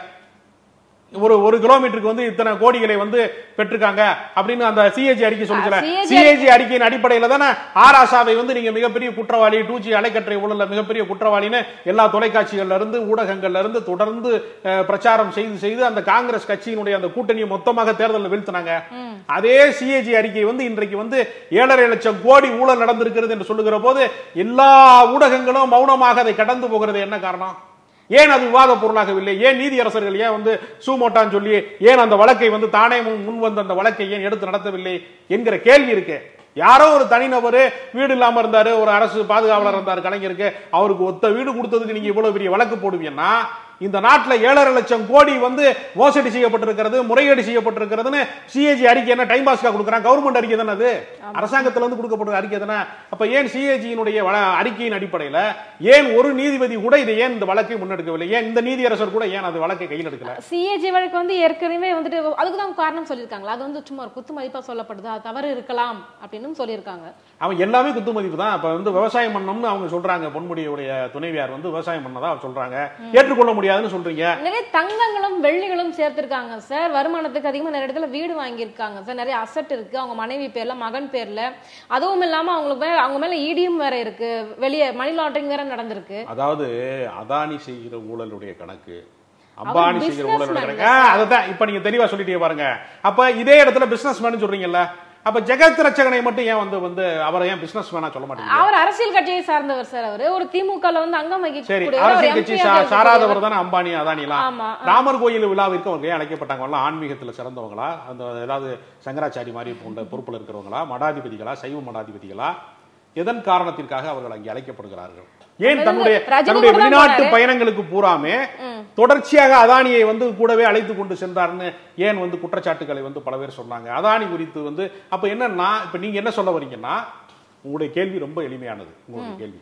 Speaker 3: ஒரு ஒரு கிலோமீட்டருக்கு வந்து இத்தனை கோடிகளை வந்து பெற்றிருக்காங்க அப்படின்னு அந்த சிஏஜி அறிக்கை சொல்லுச்சுல
Speaker 2: ஆ, CAG
Speaker 3: சிஏஜி அறிக்கையின் அடிப்படையில தானே ஆராசாவை வந்து நீங்க மிகப்பெரிய குற்றவாளி டூஜி அலைக்கற்றை ஊழல்ல மிகப்பெரிய குற்றவாளின்னு எல்லா தொலைக்காட்சிகள்ல இருந்து ஊடகங்கள்ல இருந்து தொடர்ந்து அஹ், பிரச்சாரம் செய்து செய்து அந்த காங்கிரஸ் கட்சியினுடைய அந்த கூட்டணியை மொத்தமாக தேர்தலில் வீழ்த்தினாங்க அதே சிஏஜி அறிக்கை வந்து இன்றைக்கு வந்து ஏழரை லட்சம் கோடி ஊழல் நடந்திருக்கிறது என்று சொல்லுகிற போது எல்லா ஊடகங்களும் மௌனமாக அதை கடந்து போகிறது என்ன காரணம் ஏன் அது விவாத பொருளாகவில்லை ஏன் நீதியரசர்கள் ஏன் வந்து சூமோட்டான்னு சொல்லி ஏன் அந்த வழக்கை வந்து தானே முன் முன் வந்து அந்த வழக்கை ஏன் எடுத்து நடத்தவில்லை என்கிற கேள்வி இருக்கு யாரோ ஒரு தனிநபர் வீடு இல்லாம இருந்தாரு ஒரு அரசு பாதுகாவலர் இருந்தார் கலைஞருக்கு அவருக்கு ஒத்த வீடு கொடுத்ததுக்கு நீங்க இவ்வளவு பெரிய வழக்கு போடுவீங்கன்னா இந்த நாட்டுல ஏழரை லட்சம் கோடி வந்து மோசடி செய்யப்பட்டிருக்கிறது முறைகேடு செய்யப்பட்டிருக்கிறதுன்னு சிஏஜி அறிக்கை என்ன டைம் பாஸ்கா கொடுக்குறான் கவர்மெண்ட் அறிக்கை தானே அது அரசாங்கத்துல இருந்து கொடுக்கப்பட்ட அறிக்கை தானே அப்ப ஏன் சிஏஜியினுடைய அறிக்கையின் அடிப்படையில ஏன் ஒரு நீதிபதி கூட இதை ஏன் இந்த வழக்கை முன்னெடுக்கவில்லை ஏன் இந்த நீதியரசர் கூட ஏன் அது வழக்கை கையில் எடுக்கல
Speaker 2: சிஏஜி வழக்கு வந்து ஏற்கனவே வந்துட்டு அதுக்கு தான் காரணம் சொல்லியிருக்காங்களா அது வந்து சும்மா ஒரு குத்து மதிப்பா சொல்லப்படுது அது தவறு இருக்கலாம் அப்படின்னு சொல்லியிருக்காங்க
Speaker 3: அவன் எல்லாமே குத்து மதிப்பு தான் அப்ப வந்து விவசாயம் பண்ணணும்னு அவங்க சொல்றாங்க பொன்முடியுடைய துணைவியார் வந்து விவசாயம் பண்ணதா அவர் சொல்றாங்க ஏற்றுக்கொள்ள முடியாதுன்னு சொல்றீங்க
Speaker 2: நிறைய தங்கங்களும் வெள்ளிகளும் சேர்த்திருக்காங்க சார் வருமானத்துக்கு அதிகமா நிறைய இடத்துல வீடு வாங்கியிருக்காங்க சார் நிறைய அசட் இருக்கு அவங்க மனைவி பேர்ல மகன் பேர்ல அதுவும் இல்லாம அவங்களுக்கு மேல அவங்க மேல இடியும் வேற இருக்கு வெளியே மணி லாண்டரிங் வேற நடந்திருக்கு
Speaker 3: அதாவது அதானி செய்கிற ஊழலுடைய கணக்கு அம்பானி செய்கிற
Speaker 2: businessman
Speaker 3: ஊழலுடைய கணக்கு
Speaker 2: இல்ல
Speaker 3: ஆ, அதைத்தான் இப்ப நீங்க தெளிவா சொல்லிட்டே பாருங்க அப்ப இதே இடத்துல பிசினஸ் மேன் சொல்றீங்கல்ல அப்ப ஜெகத் ரட்சகனை மட்டும் ஏன் வந்து வந்து அவரை ஏன் பிசினஸ் மேனா சொல்ல மாட்டீங்க
Speaker 2: அவர் அரசியல் கட்சியை சார்ந்தவர் சார் அவரு ஒரு திமுகல வந்து அங்கம்
Speaker 3: சரி
Speaker 2: வகிக்கக்கூடிய ஒரு
Speaker 3: அரசியல்
Speaker 2: MP
Speaker 3: கட்சி
Speaker 2: ஆக
Speaker 3: சா-
Speaker 2: இருக்கக்கூடியவர்.
Speaker 3: சாராதவர் தானே அம்பானி அதானி எல்லாம்
Speaker 2: ஆமா, ஆ.
Speaker 3: ராமர் கோயில் விழாவிற்கு அவங்க ஏன் அழைக்கப்பட்டாங்க எல்லாம் ஆன்மீகத்துல சிறந்தவங்களா அந்த ஏதாவது சங்கராச்சாரி மாதிரி போன்ற பொறுப்புல இருக்கிறவங்களா மடாதிபதிகளா சைவ மடாதிபதிகளா எதன் காரணத்திற்காக அவர்கள் அங்கே அழைக்கப்படுகிறார்கள் ஏன்
Speaker 2: அது
Speaker 3: தன்னுடைய
Speaker 2: ரஜினி
Speaker 3: தன்னுடைய
Speaker 2: கூட தான்
Speaker 3: வெளிநாட்டு
Speaker 2: போனாரு.
Speaker 3: பயணங்களுக்கு பூராமே தொடர்ச்சியாக அதானியை வந்து கூடவே அழைத்து கொண்டு சென்றார்னு ஏன் வந்து குற்றச்சாட்டுகளை வந்து பல பேர் சொன்னாங்க அதானி குறித்து வந்து அப்ப என்னன்னா இப்ப நீங்க என்ன சொல்ல வரீங்கன்னா உங்களுடைய கேள்வி ரொம்ப எளிமையானது உங்களுடைய கேள்வி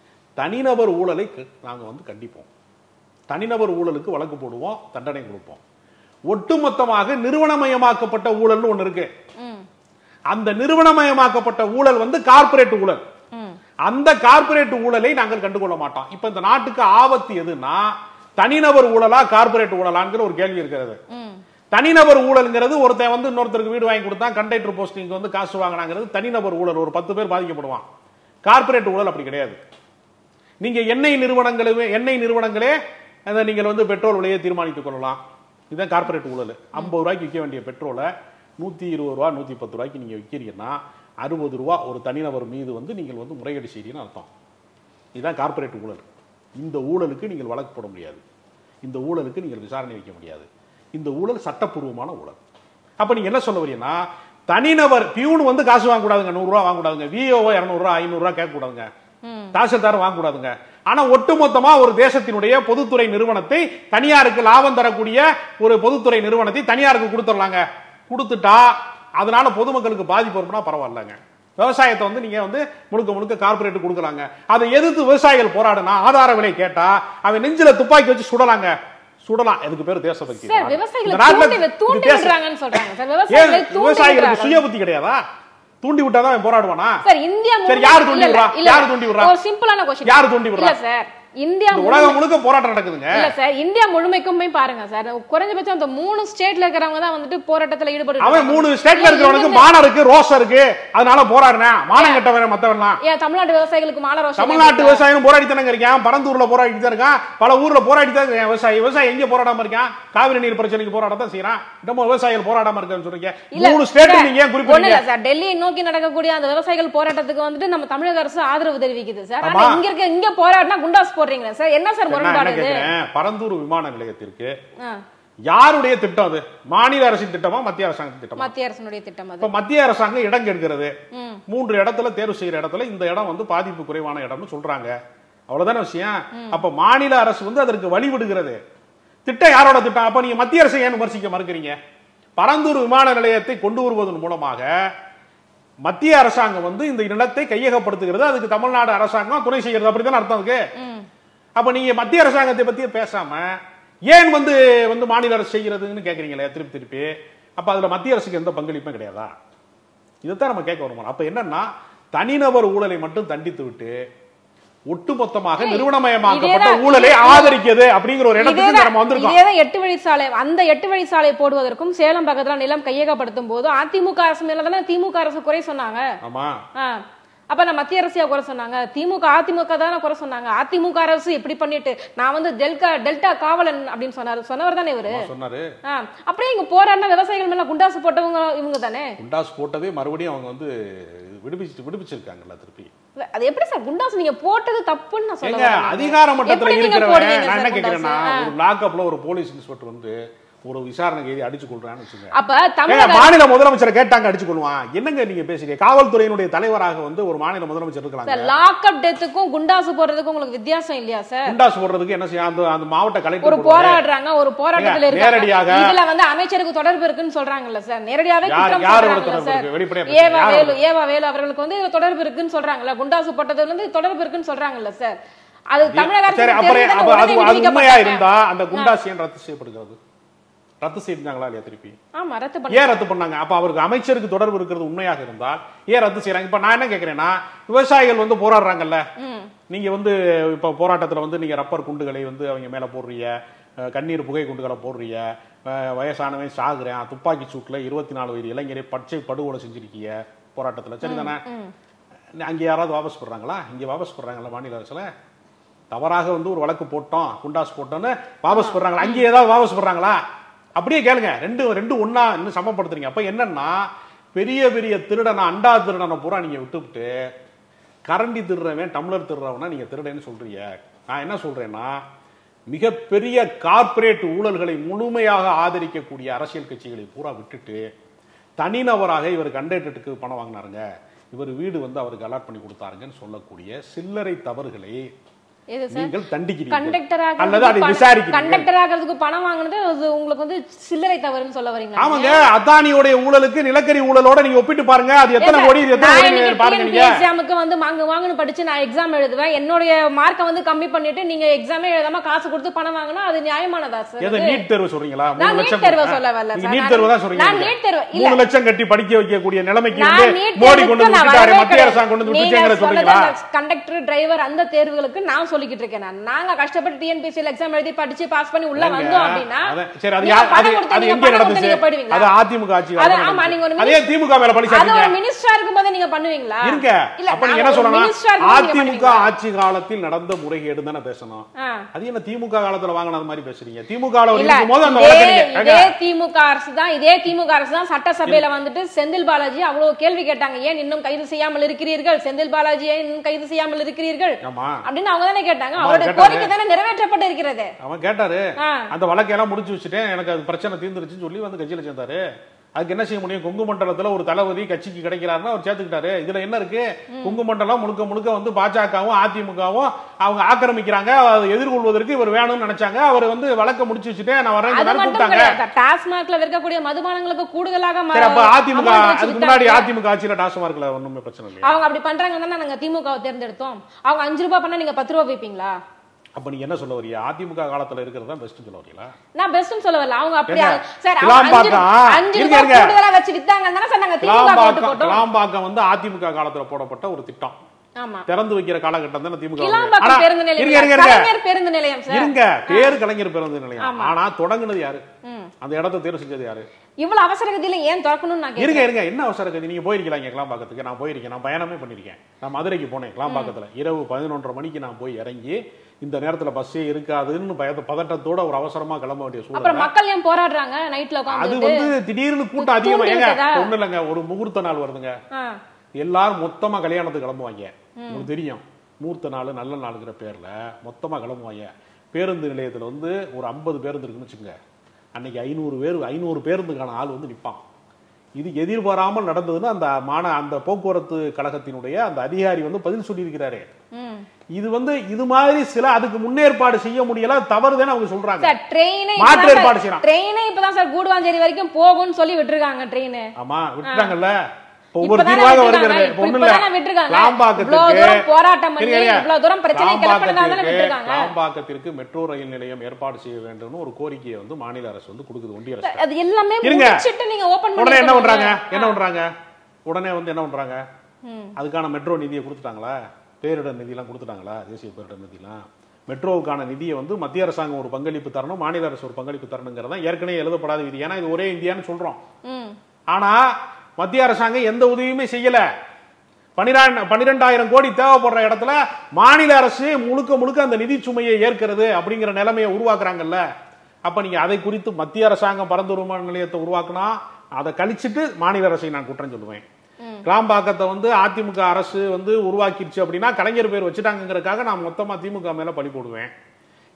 Speaker 3: தனிநபர் ஊழலை க- நாங்க வந்து கண்டிப்போம் தனிநபர் ஊழலுக்கு வழக்கு போடுவோம் தண்டனை கொடுப்போம் ஒட்டுமொத்தமாக நிறுவனமயமாக்கப்பட்ட ஊழல்னு ஒண்ணு இருக்கு
Speaker 2: ம்,
Speaker 3: அந்த நிறுவனமயமாக்கப்பட்ட ஊழல் வந்து கார்ப்பரேட் ஊழல்
Speaker 2: ம்.
Speaker 3: அந்த கார்ப்பரேட் ஊழலை நாங்கள் கண்டுகொள்ள மாட்டோம் இப்ப இந்த நாட்டுக்கு ஆபத்து எதுன்னா தனிநபர் ஊழலா கார்ப்பரேட் ஊழலாங்கிற ஒரு கேள்வி இருக்கிறது
Speaker 2: ம்.
Speaker 3: தனிநபர் ஊழல்ங்கிறது ஒருத்தன் வந்து இன்னொருத்தருக்கு வீடு வாங்கி கொடுத்தான் கண்டக்டர் போஸ்டிங் வந்து காசு வாங்கினாங்கிறது தனிநபர் ஊழல் ஒரு பத்து பேர் பாதிக்கப்படுவான் கார்ப்பரேட் ஊழல் அப்படி கிடையாது நீங்க எண்ணெய் நிறுவனங்களுமே எண்ணெய் நிறுவனங்களே அதை நீங்கள் வந்து பெட்ரோல் விலையை தீர்மானித்துக் கொள்ளலாம் இதுதான் கார்ப்பரேட் ஊழல் ஐம்பது ரூபாய்க்கு விற்க வேண்டிய பெட்ரோலை நூத்தி இருபது ரூபா நூத்தி பத்து ரூபாய்க்கு நீங்க விற்கிறீங்கன்னா அறுபது ரூபா ஒரு தனிநபர் மீது வந்து நீங்கள் வந்து முறைகேடு செய்றீங்கன்னு அர்த்தம் இதுதான் கார்ப்பரேட் ஊழல் இந்த ஊழலுக்கு நீங்கள் வழக்கு போட முடியாது இந்த ஊழலுக்கு நீங்கள் விசாரணை வைக்க முடியாது இந்த ஊழல் சட்டப்பூர்வமான ஊழல் அப்ப நீங்க என்ன சொல்ல வரீங்கன்னா தனிநபர் பியூன் வந்து காசு வாங்க கூடாதுங்க நூறு ரூபா வாங்க கூடாதுங்க விஓ இருநூறு ரூபா ஐநூறு ரூபா கேட்க கூடாதுங்க தாசில்தார் வாங்க கூடாதுங்க ஆனா ஒட்டுமொத்தமா ஒரு தேசத்தினுடைய பொதுத்துறை நிறுவனத்தை தனியாருக்கு லாபம் தரக்கூடிய ஒரு பொதுத்துறை நிறுவனத்தை தனியாருக்கு கொடுத்துடலாங்க கொடுத்துட்டா அதனால பொதுமக்களுக்கு பாதிப்பு வரும்னா பரவாயில்லங்க விவசாயத்தை வந்து நீங்க வந்து முழுக்க முழுக்க கார்ப்பரேட் கொடுக்கலாங்க அதை எதிர்த்து விவசாயிகள் போராடினா ஆதார விலை கேட்டா அவன் நெஞ்சில துப்பாக்கி வச்சு சுடலாங்க சுடலாம் அதுக்கு பேரு தேசபக்தி
Speaker 2: சார்
Speaker 3: நாடு.
Speaker 2: விவசாயிகளை
Speaker 3: இந்த நாட்டுல
Speaker 2: தூண்டி
Speaker 3: இது
Speaker 2: தூண்டி
Speaker 3: தேச-
Speaker 2: விடுறாங்கன்னு சொல்றாங்க சார்
Speaker 3: ஏன்
Speaker 2: விவசாயிகளை தூண்டி
Speaker 3: விவசாயிகளுக்கு
Speaker 2: விடுறாங்க
Speaker 3: சுய புத்தி கிடையாதா தூண்டி விட்டாதான் அவன் போராடுவானா
Speaker 2: சார் இந்தியா
Speaker 3: சரி
Speaker 2: முழுக்க-
Speaker 3: யாரு தூண்டி
Speaker 2: இல்ல,
Speaker 3: விடுறா
Speaker 2: இல்ல,
Speaker 3: யாரு தூண்டி விடுறா
Speaker 2: ஒரு சிம்பிளான கொஸ்டின்
Speaker 3: யாரு தூண்டி விடுறா?
Speaker 2: இல்ல சார் இந்தியா
Speaker 3: இந்த
Speaker 2: முழு-
Speaker 3: உலகம் முழுக்க போராட்டம் நடக்குதுங்க
Speaker 2: இல்ல சார் இந்தியா முழுமைக்கும் போய் பாருங்க சார் குறைஞ்சபட்சம் அந்த மூணு ஸ்டேட்ல இருக்கிறவங்க தான் வந்துட்டு போராட்டத்துல ஈடுபட்டு
Speaker 3: அவன் மூணு ஸ்டேட்ல
Speaker 2: இல்ல,
Speaker 3: இருக்கிறவனுக்கு
Speaker 2: இங்க
Speaker 3: மானம் இருக்கு ரோஷம் இருக்கு அதனால போராடுனேன் மானம் கெட்டவன் மத்தவன்லாம்
Speaker 2: ஏன் தமிழ்நாட்டு விவசாயிகளுக்கு மாலை ரோஷம்
Speaker 3: தமிழ்நாட்டு விவசாயம் போராடி தானே இருக்கான் பரந்தூர்ல போராடி தான் இருக்கான் பல ஊர்ல போராடி தான் இருக்கான் விவசாயி விவசாயி எங்க போராடாம இருக்கான் காவிரி நீர் பிரச்சனைக்கு போராடத்தான் செய்யறான் நம்ம விவசாயிகள் போராடாம இருக்கான்னு சொல்றீங்க
Speaker 2: இல்ல,
Speaker 3: மூணு ஸ்டேட்
Speaker 2: சார்,
Speaker 3: நீங்க ஏன்
Speaker 2: ஒண்ணும்
Speaker 3: குறிப்பிடுறீங்க
Speaker 2: இல்ல சார் டெல்லியை நோக்கி நடக்கக்கூடிய அந்த விவசாயிகள் போராட்டத்துக்கு வந்துட்டு நம்ம தமிழக அரசு ஆதரவு தெரிவிக்குது சார் ஆனா
Speaker 3: ஆமா.
Speaker 2: இங்க இருக்க இங்க போராடினா குண்டாஸ் போடுறீங்களா சார் என்ன சார்
Speaker 3: நான் என்ன
Speaker 2: முரண்பாடு இது
Speaker 3: கேக்குறேன் பரந்தூர் விமான நிலையத்திற்கு
Speaker 2: ஆ,
Speaker 3: யாருடைய திட்டம் அது மாநில அரசின் திட்டமா மத்திய அரசாங்கத்தின் திட்டமா
Speaker 2: மத்திய அரசினுடைய திட்டம் அது
Speaker 3: இப்ப மத்திய அரசாங்கம் இடம் கெடுக்கிறது
Speaker 2: ம்.
Speaker 3: மூன்று இடத்துல தேர்வு செய்யற இடத்துல இந்த இடம் வந்து பாதிப்பு குறைவான இடம்னு சொல்றாங்க அவ்வளவுதானே விஷயம் அப்ப மாநில அரசு வந்து அதற்கு வழி விடுகிறது திட்டம் யாரோட திட்டம் அப்ப நீங்க மத்திய அரசை ஏன் விமர்சிக்க மறுக்கிறீங்க பரந்தூர் விமான நிலையத்தை கொண்டு வருவதன் மூலமாக மத்திய அரசாங்கம் வந்து இந்த நிலத்தை கையகப்படுத்துகிறது அதுக்கு தமிழ்நாடு அரசாங்கம் துணை செய்கிறது அப்படித்தானே அர்த்தம் அதுக்கு
Speaker 2: ம்.
Speaker 3: அப்ப நீங்க மத்திய அரசாங்கத்தை பத்தி பேசாம ஏன் வந்து வந்து மாநில அரசு செய்கிறதுன்னு கேக்குறீங்களே திருப்பி திருப்பி அப்ப அதுல மத்திய அரசுக்கு எந்த பங்களிப்பும் கிடையாதா இதைத்தான் நம்ம கேட்க வருவோம் அப்ப என்னன்னா தனிநபர் ஊழலை மட்டும் தண்டித்து விட்டு ஒட்டுமொத்தமாக நிறுவனமயமாக்கப்பட்ட
Speaker 2: இதேதான்,
Speaker 3: ஊழலை
Speaker 2: இதே-
Speaker 3: ஆதரிக்கிறது அப்படிங்கிற ஒரு இடத்துக்கு
Speaker 2: இதேதான்
Speaker 3: நம்ம வந்திருக்கோம்
Speaker 2: இதேதான் எட்டு வழி சாலை அந்த எட்டு வழி சாலை போடுவதற்கும் சேலம் பக்கத்துல நிலம் கையகப்படுத்தும் போது அதிமுக அரசு மேல தானே திமுக அரசு குறை சொன்னாங்க
Speaker 3: ஆமா
Speaker 2: ஆ. அப்ப நான் மத்திய அரசியா குறை சொன்னாங்க திமுக அதிமுக தானே குறை சொன்னாங்க அதிமுக அரசு இப்படி பண்ணிட்டு நான் வந்து டெல்டா டெல்டா காவலன் அப்படின்னு சொன்னாரு சொன்னவர் தானே இவரு
Speaker 3: ஆமா, சொன்னாரு
Speaker 2: ஆ. அப்படியே இங்க போராடின விவசாயிகள் மேல குண்டாசு போட்டவங்க இவங்க தானே
Speaker 3: குண்டாஸ் போட்டதே மறுபடியும் அவங்க வந்து விடுவிச்சு விடுவிச்சிருக்காங்கல்ல திருப்பி
Speaker 2: அது எப்படி சார் குண்டாசு நீங்க போட்டது தப்புன்னு நான் சொல்ல
Speaker 3: எங்க
Speaker 2: வரேன்.
Speaker 3: அதிகார மட்டத்துல
Speaker 2: எப்படி நீங்க
Speaker 3: இருக்கிறவன்
Speaker 2: போடுவீங்க
Speaker 3: நான் என்ன
Speaker 2: சார்
Speaker 3: கேக்குறேன்னா
Speaker 2: குண்டாசு?
Speaker 3: ஒரு லாக்அப்ல ஒரு போலீஸ் இன்ஸ்பெக்டர் வந்து ஒரு விசாரணை கைதி அடிச்சு கொள்றான்னு வச்சுங்க
Speaker 2: அப்ப
Speaker 3: ஏங்க,
Speaker 2: தமிழக
Speaker 3: மாநில முதலமைச்சரை கேட்டாங்க அடிச்சு கொள்வான் என்னங்க நீங்க பேசுறீங்க காவல்துறையினுடைய தலைவராக வந்து ஒரு மாநில முதலமைச்சர் இருக்கலாம்
Speaker 2: சார் லாக் அப் டெத்துக்கும் குண்டாசு போடுறதுக்கும் உங்களுக்கு வித்தியாசம் இல்லையா சார்
Speaker 3: குண்டாசு போடுறதுக்கு என்ன செய்யும் அந்த அந்த மாவட்ட
Speaker 2: ஒரு
Speaker 3: கலெக்டர் போடுறது.
Speaker 2: போராடுறாங்க ஒரு போராட்டத்துல
Speaker 3: ஏங்க,
Speaker 2: இருக்காங்க
Speaker 3: நேரடியாக-
Speaker 2: இதுல வந்து அமைச்சருக்கு தொடர்பு இருக்குன்னு சொல்றாங்கல்ல சார் நேரடியாவே
Speaker 3: யார்-
Speaker 2: குற்றம்
Speaker 3: யாரோட
Speaker 2: சொல்றாங்கல்ல
Speaker 3: தொடர்பு
Speaker 2: சார்
Speaker 3: இருக்கு? வெளிப்படையா பேசுங்க.
Speaker 2: ஏவா
Speaker 3: யாரோட?
Speaker 2: வேலு ஏவா வேலு அவர்களுக்கு வந்து இதுல தொடர்பு இருக்குன்னு சொல்றாங்கல்ல குண்டாசு போட்டதுல இருந்து தொடர்பு இருக்குன்னு சொல்றாங்கல்ல சார் அது தமிழக அரசுக்கு
Speaker 3: சரி அப்புறம்
Speaker 2: தெரிஞ்சதானே
Speaker 3: அப்ப அது
Speaker 2: உடனே
Speaker 3: அது உண்மையா
Speaker 2: விடுவிக்கப்பட்டாங்க.
Speaker 3: இருந்தா அந்த குண்டாஸ் ஏன் ரத்து செய்யப்படுகிறது ரத்து செய்தாங்களா இல்லையா திருப்பி
Speaker 2: ஆமா ரத்து பண்ணி
Speaker 3: ஏன் ரத்து பண்ணாங்க அப்ப அவருக்கு அமைச்சருக்கு தொடர்பு இருக்கிறது உண்மையாக இருந்தால் ஏன் ரத்து செய்யறாங்க இப்ப நான் என்ன கேக்குறேன்னா விவசாயிகள் வந்து போராடுறாங்கல்ல நீங்க வந்து இப்ப போராட்டத்துல வந்து நீங்க ரப்பர் குண்டுகளை வந்து அவங்க மேல போடுறீங்க அஹ் கண்ணீர் புகை குண்டுகளை போடுறீங்க அஹ் வயசானவன் சாகுறேன் துப்பாக்கி சூட்ல இருபத்தி நாலு வயது இளைஞரை பச்சை படுகொலை செஞ்சிருக்கீங்க போராட்டத்துல சரிதானே அங்க யாராவது வாபஸ் போடுறாங்களா இங்க வாபஸ் போடுறாங்களா மாநில அரசுல தவறாக வந்து ஒரு வழக்கு போட்டோம் குண்டாஸ் போட்டோன்னு வாபஸ் போடுறாங்களா அங்கே ஏதாவது வாபஸ் போடுறாங்களா அப்படியே கேளுங்க ரெண்டு ரெண்டு ஒண்ணா இன்னும் சமப்படுத்துறீங்க அப்ப என்னன்னா பெரிய பெரிய திருடனை அண்டா திருடனை பூரா நீங்க விட்டுவிட்டு கரண்டி திருடுறவன் டம்ளர் திருடுறவனா நீங்க திருடன்னு சொல்றீங்க நான் என்ன சொல்றேன்னா மிகப்பெரிய கார்ப்பரேட் ஊழல்களை முழுமையாக ஆதரிக்கக்கூடிய அரசியல் கட்சிகளை பூரா விட்டுட்டு தனிநபராக இவர் கண்டக்டருக்கு பணம் வாங்கினாருங்க இவர் வீடு வந்து அவருக்கு அலாட் பண்ணி கொடுத்தாருங்கன்னு சொல்லக்கூடிய சில்லறை தவறுகளை
Speaker 2: எது சார்
Speaker 3: நீங்கள் தண்டிக்கிறீர்கள்
Speaker 2: கண்டக்டர்
Speaker 3: அல்லது அதை விசாரிக்கிறீர்கள்
Speaker 2: கண்டக்டர் ஆகிறதுக்கு பணம் வாங்குனது அது உங்களுக்கு வந்து சில்லறை தவறுன்னு சொல்ல வரீங்களா
Speaker 3: ஆமாங்க அதானியோடைய ஊழலுக்கு நிலக்கரி ஊழலோட நீங்க ஒப்பிட்டு பாருங்க அது எத்தனை கோடி இது எத்தனை கோடி நீங்க பாருங்க நீங்க
Speaker 2: எக்ஸாமுக்கு வந்து வாங்க வாங்கன்னு படிச்சு நான் எக்ஸாம் எழுதுவேன் என்னுடைய மார்க்கை வந்து கம்மி பண்ணிட்டு நீங்க எக்ஸாமே எழுதாம காசு கொடுத்து பணம் வாங்கினா அது நியாயமானதா சார்
Speaker 3: எது நீட் தேர்வு சொல்றீங்களா மூணு
Speaker 2: நான்
Speaker 3: லட்சம்
Speaker 2: நீட் தேர்வை சொல்ல வரல
Speaker 3: நீங்க
Speaker 2: சார்.
Speaker 3: நீட்
Speaker 2: நான்
Speaker 3: தேர்வு தான் சொல்றீங்க
Speaker 2: நான்
Speaker 3: நீங்க.
Speaker 2: நீட் தேர்வு இல்ல.
Speaker 3: மூணு லட்சம் கட்டி படிக்க வைக்கக்கூடிய நிலைமைக்கு
Speaker 2: நான்
Speaker 3: வந்து
Speaker 2: நீட்
Speaker 3: மோடி கொண்டு
Speaker 2: தேர்வுக்கு
Speaker 3: வந்து
Speaker 2: நான்
Speaker 3: விட்டுட்டாரு
Speaker 2: வரவே
Speaker 3: மத்திய அரசாங்கம் கொண்டு வந்து
Speaker 2: கிடையாது.
Speaker 3: விட்டுச்சுங்கிற
Speaker 2: நீங்க
Speaker 3: சொல்றீங்களா
Speaker 2: சொன்னது கண்டக்டர் டிரைவர் அந்த தேர்வுகளுக்கு நான் சொல்லிக்கிட்டு இருக்கேன் நான். நாங்க கஷ்டப்பட்டு டிஎன்பிசிஎல் எக்ஸாம் எழுதி படிச்சு பாஸ் பண்ணி உள்ள
Speaker 3: ஏங்க,
Speaker 2: வந்தோம் அப்படின்னா
Speaker 3: அதான், சரி அது
Speaker 2: நீங்க
Speaker 3: யார் அது
Speaker 2: பணம் கொடுத்து
Speaker 3: அது
Speaker 2: நீங்க
Speaker 3: எங்க
Speaker 2: பணம் கொடுத்து
Speaker 3: நடந்துச்சு
Speaker 2: நீங்க போயிடுவீங்களா?
Speaker 3: அது அதிமுக ஆட்சி
Speaker 2: அது
Speaker 3: காலத்துல
Speaker 2: ஆமா, நீங்க ஒரு
Speaker 3: நடந்துச்சு. அதே திமுக மேல பழி
Speaker 2: அது
Speaker 3: சாட்டிங்க
Speaker 2: ஒரு மினிஸ்டரா இருக்கும்போது நீங்க பண்ணுவீங்களா
Speaker 3: இருங்க
Speaker 2: இல்ல
Speaker 3: அப்ப நீங்க
Speaker 2: நான்
Speaker 3: என்ன
Speaker 2: ஒரு
Speaker 3: சொல்லணும்
Speaker 2: minister ஆ இருக்கும்போது நீங்க
Speaker 3: அதிமுக
Speaker 2: பண்ணுவீங்களா?
Speaker 3: ஆட்சி காலத்தில் நடந்த முறைகேடு தானே பேசணும்
Speaker 2: ஆ.
Speaker 3: அது என்ன திமுக காலத்துல வாங்கினது மாதிரி பேசுறீங்க திமுக ல
Speaker 2: இல்ல,
Speaker 3: இருக்கும் போது அந்த
Speaker 2: இதே-
Speaker 3: வழக்கை நீங்க-
Speaker 2: இதே
Speaker 3: ஏங்க,
Speaker 2: திமுக அரசு தான் இதே திமுக அரசு தான் சட்டசபையில வந்துட்டு செந்தில் பாலாஜி அவ்வளவு கேள்வி கேட்டாங்க ஏன் இன்னும் கைது செய்யாமல் இருக்கிறீர்கள் செந்தில் பாலாஜி ஏன் இன்னும் கைது செய்யாமல் இருக்கிறீர்கள்
Speaker 3: ஆமா
Speaker 2: அப்படின்னு அவங்க தானே கேட்டாங்க
Speaker 3: ஆமா,
Speaker 2: அவருடைய
Speaker 3: கேட்டாங்க.
Speaker 2: கோரிக்கை தானே நிறைவேற்றப்பட்டு இருக்கிறது
Speaker 3: அவன் கேட்டாரு
Speaker 2: ஆ.
Speaker 3: அந்த வழக்கையெல்லாம் முடிச்சு வச்சுட்டேன் எனக்கு அது பிரச்சனை தீர்ந்துருச்சுன்னு சொல்லி வந்து கட்சியில சேர்ந்தாரு அதுக்கு என்ன செய்ய முடியும் கொங்கு மண்டலத்துல ஒரு தளபதி கட்சிக்கு கிடைக்கிறாருன்னா அவர் சேர்த்துக்கிட்டாரு இதுல என்ன இருக்கு கொங்கு மண்டலம் முழுக்க முழுக்க வந்து பாஜகவும் அதிமுகவும் அவங்க ஆக்கிரமிக்கிறாங்க அதை எதிர்கொள்வதற்கு இவர் வேணும்னு நினைச்சாங்க அவர் வந்து வழக்க முடிச்சு வச்சுட்டு நான் வரேன்
Speaker 2: அது மட்டும்
Speaker 3: கூப்பிட்டாங்க
Speaker 2: கிடையாது டாஸ்மாக்ல விற்கக்கூடிய மதுபானங்களுக்கு கூடுதலாக ம-
Speaker 3: சரி அப்ப அதிமுக
Speaker 2: amount வச்சு
Speaker 3: அதுக்கு முன்னாடி
Speaker 2: வித்தாங்க.
Speaker 3: அதிமுக ஆட்சியில டாஸ்மார்க்ல ஒண்ணுமே பிரச்சனை இல்லையா
Speaker 2: அவங்க அப்படி பண்றாங்க தானே நாங்க திமுகவை தேர்ந்தெடுத்தோம் அவங்க அஞ்சு ரூபாய் பண்ணா நீங்க பத்து ரூபாய் வைப்பீங்களா
Speaker 3: அப்ப நீங்க என்ன சொல்ல வரீங்க அதிமுக காலத்துல இருக்கிறது தான் பெஸ்ட் சொல்ல வரீங்களா
Speaker 2: நான் பெஸ்ட்னு சொல்ல வரல அவங்க அப்படி
Speaker 3: ஏங்க,
Speaker 2: சார் அவங்க அஞ்சு
Speaker 3: கிளாம்பாக்கம்,
Speaker 2: அஞ்சு
Speaker 3: இருங்க,
Speaker 2: ரூபாய்
Speaker 3: இருங்க.
Speaker 2: கூடுதலா வச்சு வித்தாங்க தானே சார் நாங்க திமுக ஓட்டு
Speaker 3: கிளாம்பாக்கம்
Speaker 2: போட்டோம்
Speaker 3: கிளாம்பாக்கம் வந்து அதிமுக காலத்துல போடப்பட்ட ஒரு திட்டம்
Speaker 2: ஆமா
Speaker 3: திறந்து வைக்கிற காலகட்டம் தானே திமுக ஆனா,
Speaker 2: கிளாம்பாக்கம் பேருந்து
Speaker 3: இருங்க
Speaker 2: நிலையம்
Speaker 3: இருங்க இருங்க
Speaker 2: கலைஞர் பேருந்து நிலையம் சார்
Speaker 3: இருங்க பேரு கலைஞர் பேருந்து நிலையம்
Speaker 2: ஆமா.
Speaker 3: ஆனா தொடங்குனது யாரு
Speaker 2: ம்.
Speaker 3: அந்த இடத்தை தேர்வு செஞ்சது யாரு
Speaker 2: இவ்வளவு அவசர கதியில ஏன் திறக்கணும்னு நான்
Speaker 3: இருங்க
Speaker 2: கேக்குறேன்
Speaker 3: இருங்க என்ன அவசர கதி நீங்க போயிருக்கலாம் இங்க கிளாம்பாக்கத்துக்கு நான் போயிருக்கேன் நான் பயணமே பண்ணிருக்கேன் நான் மதுரைக்கு போனேன் கிளாம்பாக்கத்துல இரவு பதினொன்றரை மணிக்கு நான் போய் இறங்கி இந்த நேரத்துல பஸ்ஸே இருக்காதுன்னு பயத்த பதட்டத்தோட ஒரு அவசரமா கிளம்ப வேண்டிய
Speaker 2: அப்புறம்
Speaker 3: சூழ்நிலை
Speaker 2: மக்கள் ஏன் போராடுறாங்க நைட்ல
Speaker 3: அது
Speaker 2: உட்காந்து
Speaker 3: வந்து திடீர்னு கூட்டம் அதிகமா
Speaker 2: தூண்டி
Speaker 3: ஏங்க
Speaker 2: விட்டதா?
Speaker 3: ஒண்ணு இல்லைங்க ஒரு முகூர்த்த நாள் வருதுங்க எல்லாரும் மொத்தமா கல்யாணத்துக்கு கிளம்புவாங்க உங்களுக்கு தெரியும் மூர்த்த நாள் நல்ல நாளுங்கிற பேர்ல மொத்தமா கிளம்புவாங்க பேருந்து நிலையத்துல வந்து ஒரு ஐம்பது பேருந்து இருக்குன்னு வச்சுக்கோங்க அன்னைக்கு ஐநூறு பேர் ஐநூறு பேருந்துக்கான ஆள் வந்து நிப்பான் இது எதிர்பாராமல் நடந்ததுன்னு அந்த மான அந்த போக்குவரத்து கழகத்தினுடைய அந்த அதிகாரி வந்து பதில் சொல்லியிருக்கிறாரு
Speaker 2: ம்.
Speaker 3: இது வந்து இது மாதிரி சில அதுக்கு முன்னேற்பாடு செய்ய முடியல தவறுதானே அவங்க சொல்றாங்க
Speaker 2: சார் ட்ரெயினே
Speaker 3: மாற்று ஏற்பாடு செய்யலாம்.
Speaker 2: ட்ரெயினே இப்பதான் சார் கூடுவாஞ்சேரி வரைக்கும் போகும்னு சொல்லி விட்டுருக்காங்க ட்ரெயின்
Speaker 3: ஆமா விட்டுட்டாங்கல்ல இப்ப ஒவ்வொரு
Speaker 2: இப்பதானே
Speaker 3: தீர்வாக
Speaker 2: விட்டுருக்காங்க.
Speaker 3: வருகிறது இப்ப
Speaker 2: இப்ப
Speaker 3: ஒண்ணு இல்ல
Speaker 2: இப்பதானே விட்டுருக்காங்க.
Speaker 3: கிளாம்பாக்கத்திற்கு
Speaker 2: இவ்வளவு தூரம் போராட்டம் பண்ணி,
Speaker 3: இருங்க, இருங்க.
Speaker 2: இவ்வளவு தூரம் பிரச்சனை கிளப்பினதால தானே
Speaker 3: கிளாம்பாக்கத்திற்கு-
Speaker 2: விட்டுருக்காங்க.
Speaker 3: கிளாம்பாக்கத்திற்கு மெட்ரோ ரயில் நிலையம் ஏற்பாடு செய்ய வேண்டும்னு ஒரு கோரிக்கையை வந்து மாநில அரசு வந்து கொடுக்குது ஒன்றிய அரசு
Speaker 2: அது எல்லாமே
Speaker 3: இருங்க.
Speaker 2: முடிச்சிட்டு நீங்க ஓபன்
Speaker 3: உடனே என்ன பண்றாங்க
Speaker 2: பண்ணி
Speaker 3: என்ன பண்றாங்க உடனே வந்து என்ன பண்றாங்க அதுக்கான மெட்ரோ நிதியை கொடுத்துட்டாங்களா பேரிடர் நிதியெல்லாம் கொடுத்துட்டாங்களா தேசிய பேரிடர் நிதியெல்லாம் மெட்ரோவுக்கான நிதியை வந்து மத்திய அரசாங்கம் ஒரு பங்களிப்பு தரணும் மாநில அரசு ஒரு பங்களிப்பு தரணுங்கிறதா ஏற்கனவே எழுதப்படாத விதி ஏன்னா இது ஒரே இந்தியான்னு சொல்றோம்
Speaker 2: ம்.
Speaker 3: ஆனா மத்திய அரசாங்கம் எந்த உதவியுமே செய்யல பனிரெண்டு பன்னிரெண்டாயிரம் கோடி தேவைப்படுற இடத்துல மாநில அரசு முழுக்க முழுக்க அந்த நிதி சுமையை ஏற்கிறது அப்படிங்கிற நிலைமையை உருவாக்குறாங்கல்ல அப்ப நீங்க அதை குறித்து மத்திய அரசாங்கம் பரந்து விமான நிலையத்தை உருவாக்குனா அதை கழிச்சிட்டு மாநில அரசை நான் குற்றம் சொல்லுவேன் கிளாம்பாக்கத்தை வந்து அதிமுக அரசு வந்து உருவாக்கிடுச்சு அப்படின்னா கலைஞர் பேர் வச்சுட்டாங்கிறதுக்காக நான் மொத்தமா திமுக மேல பழி போடுவேன்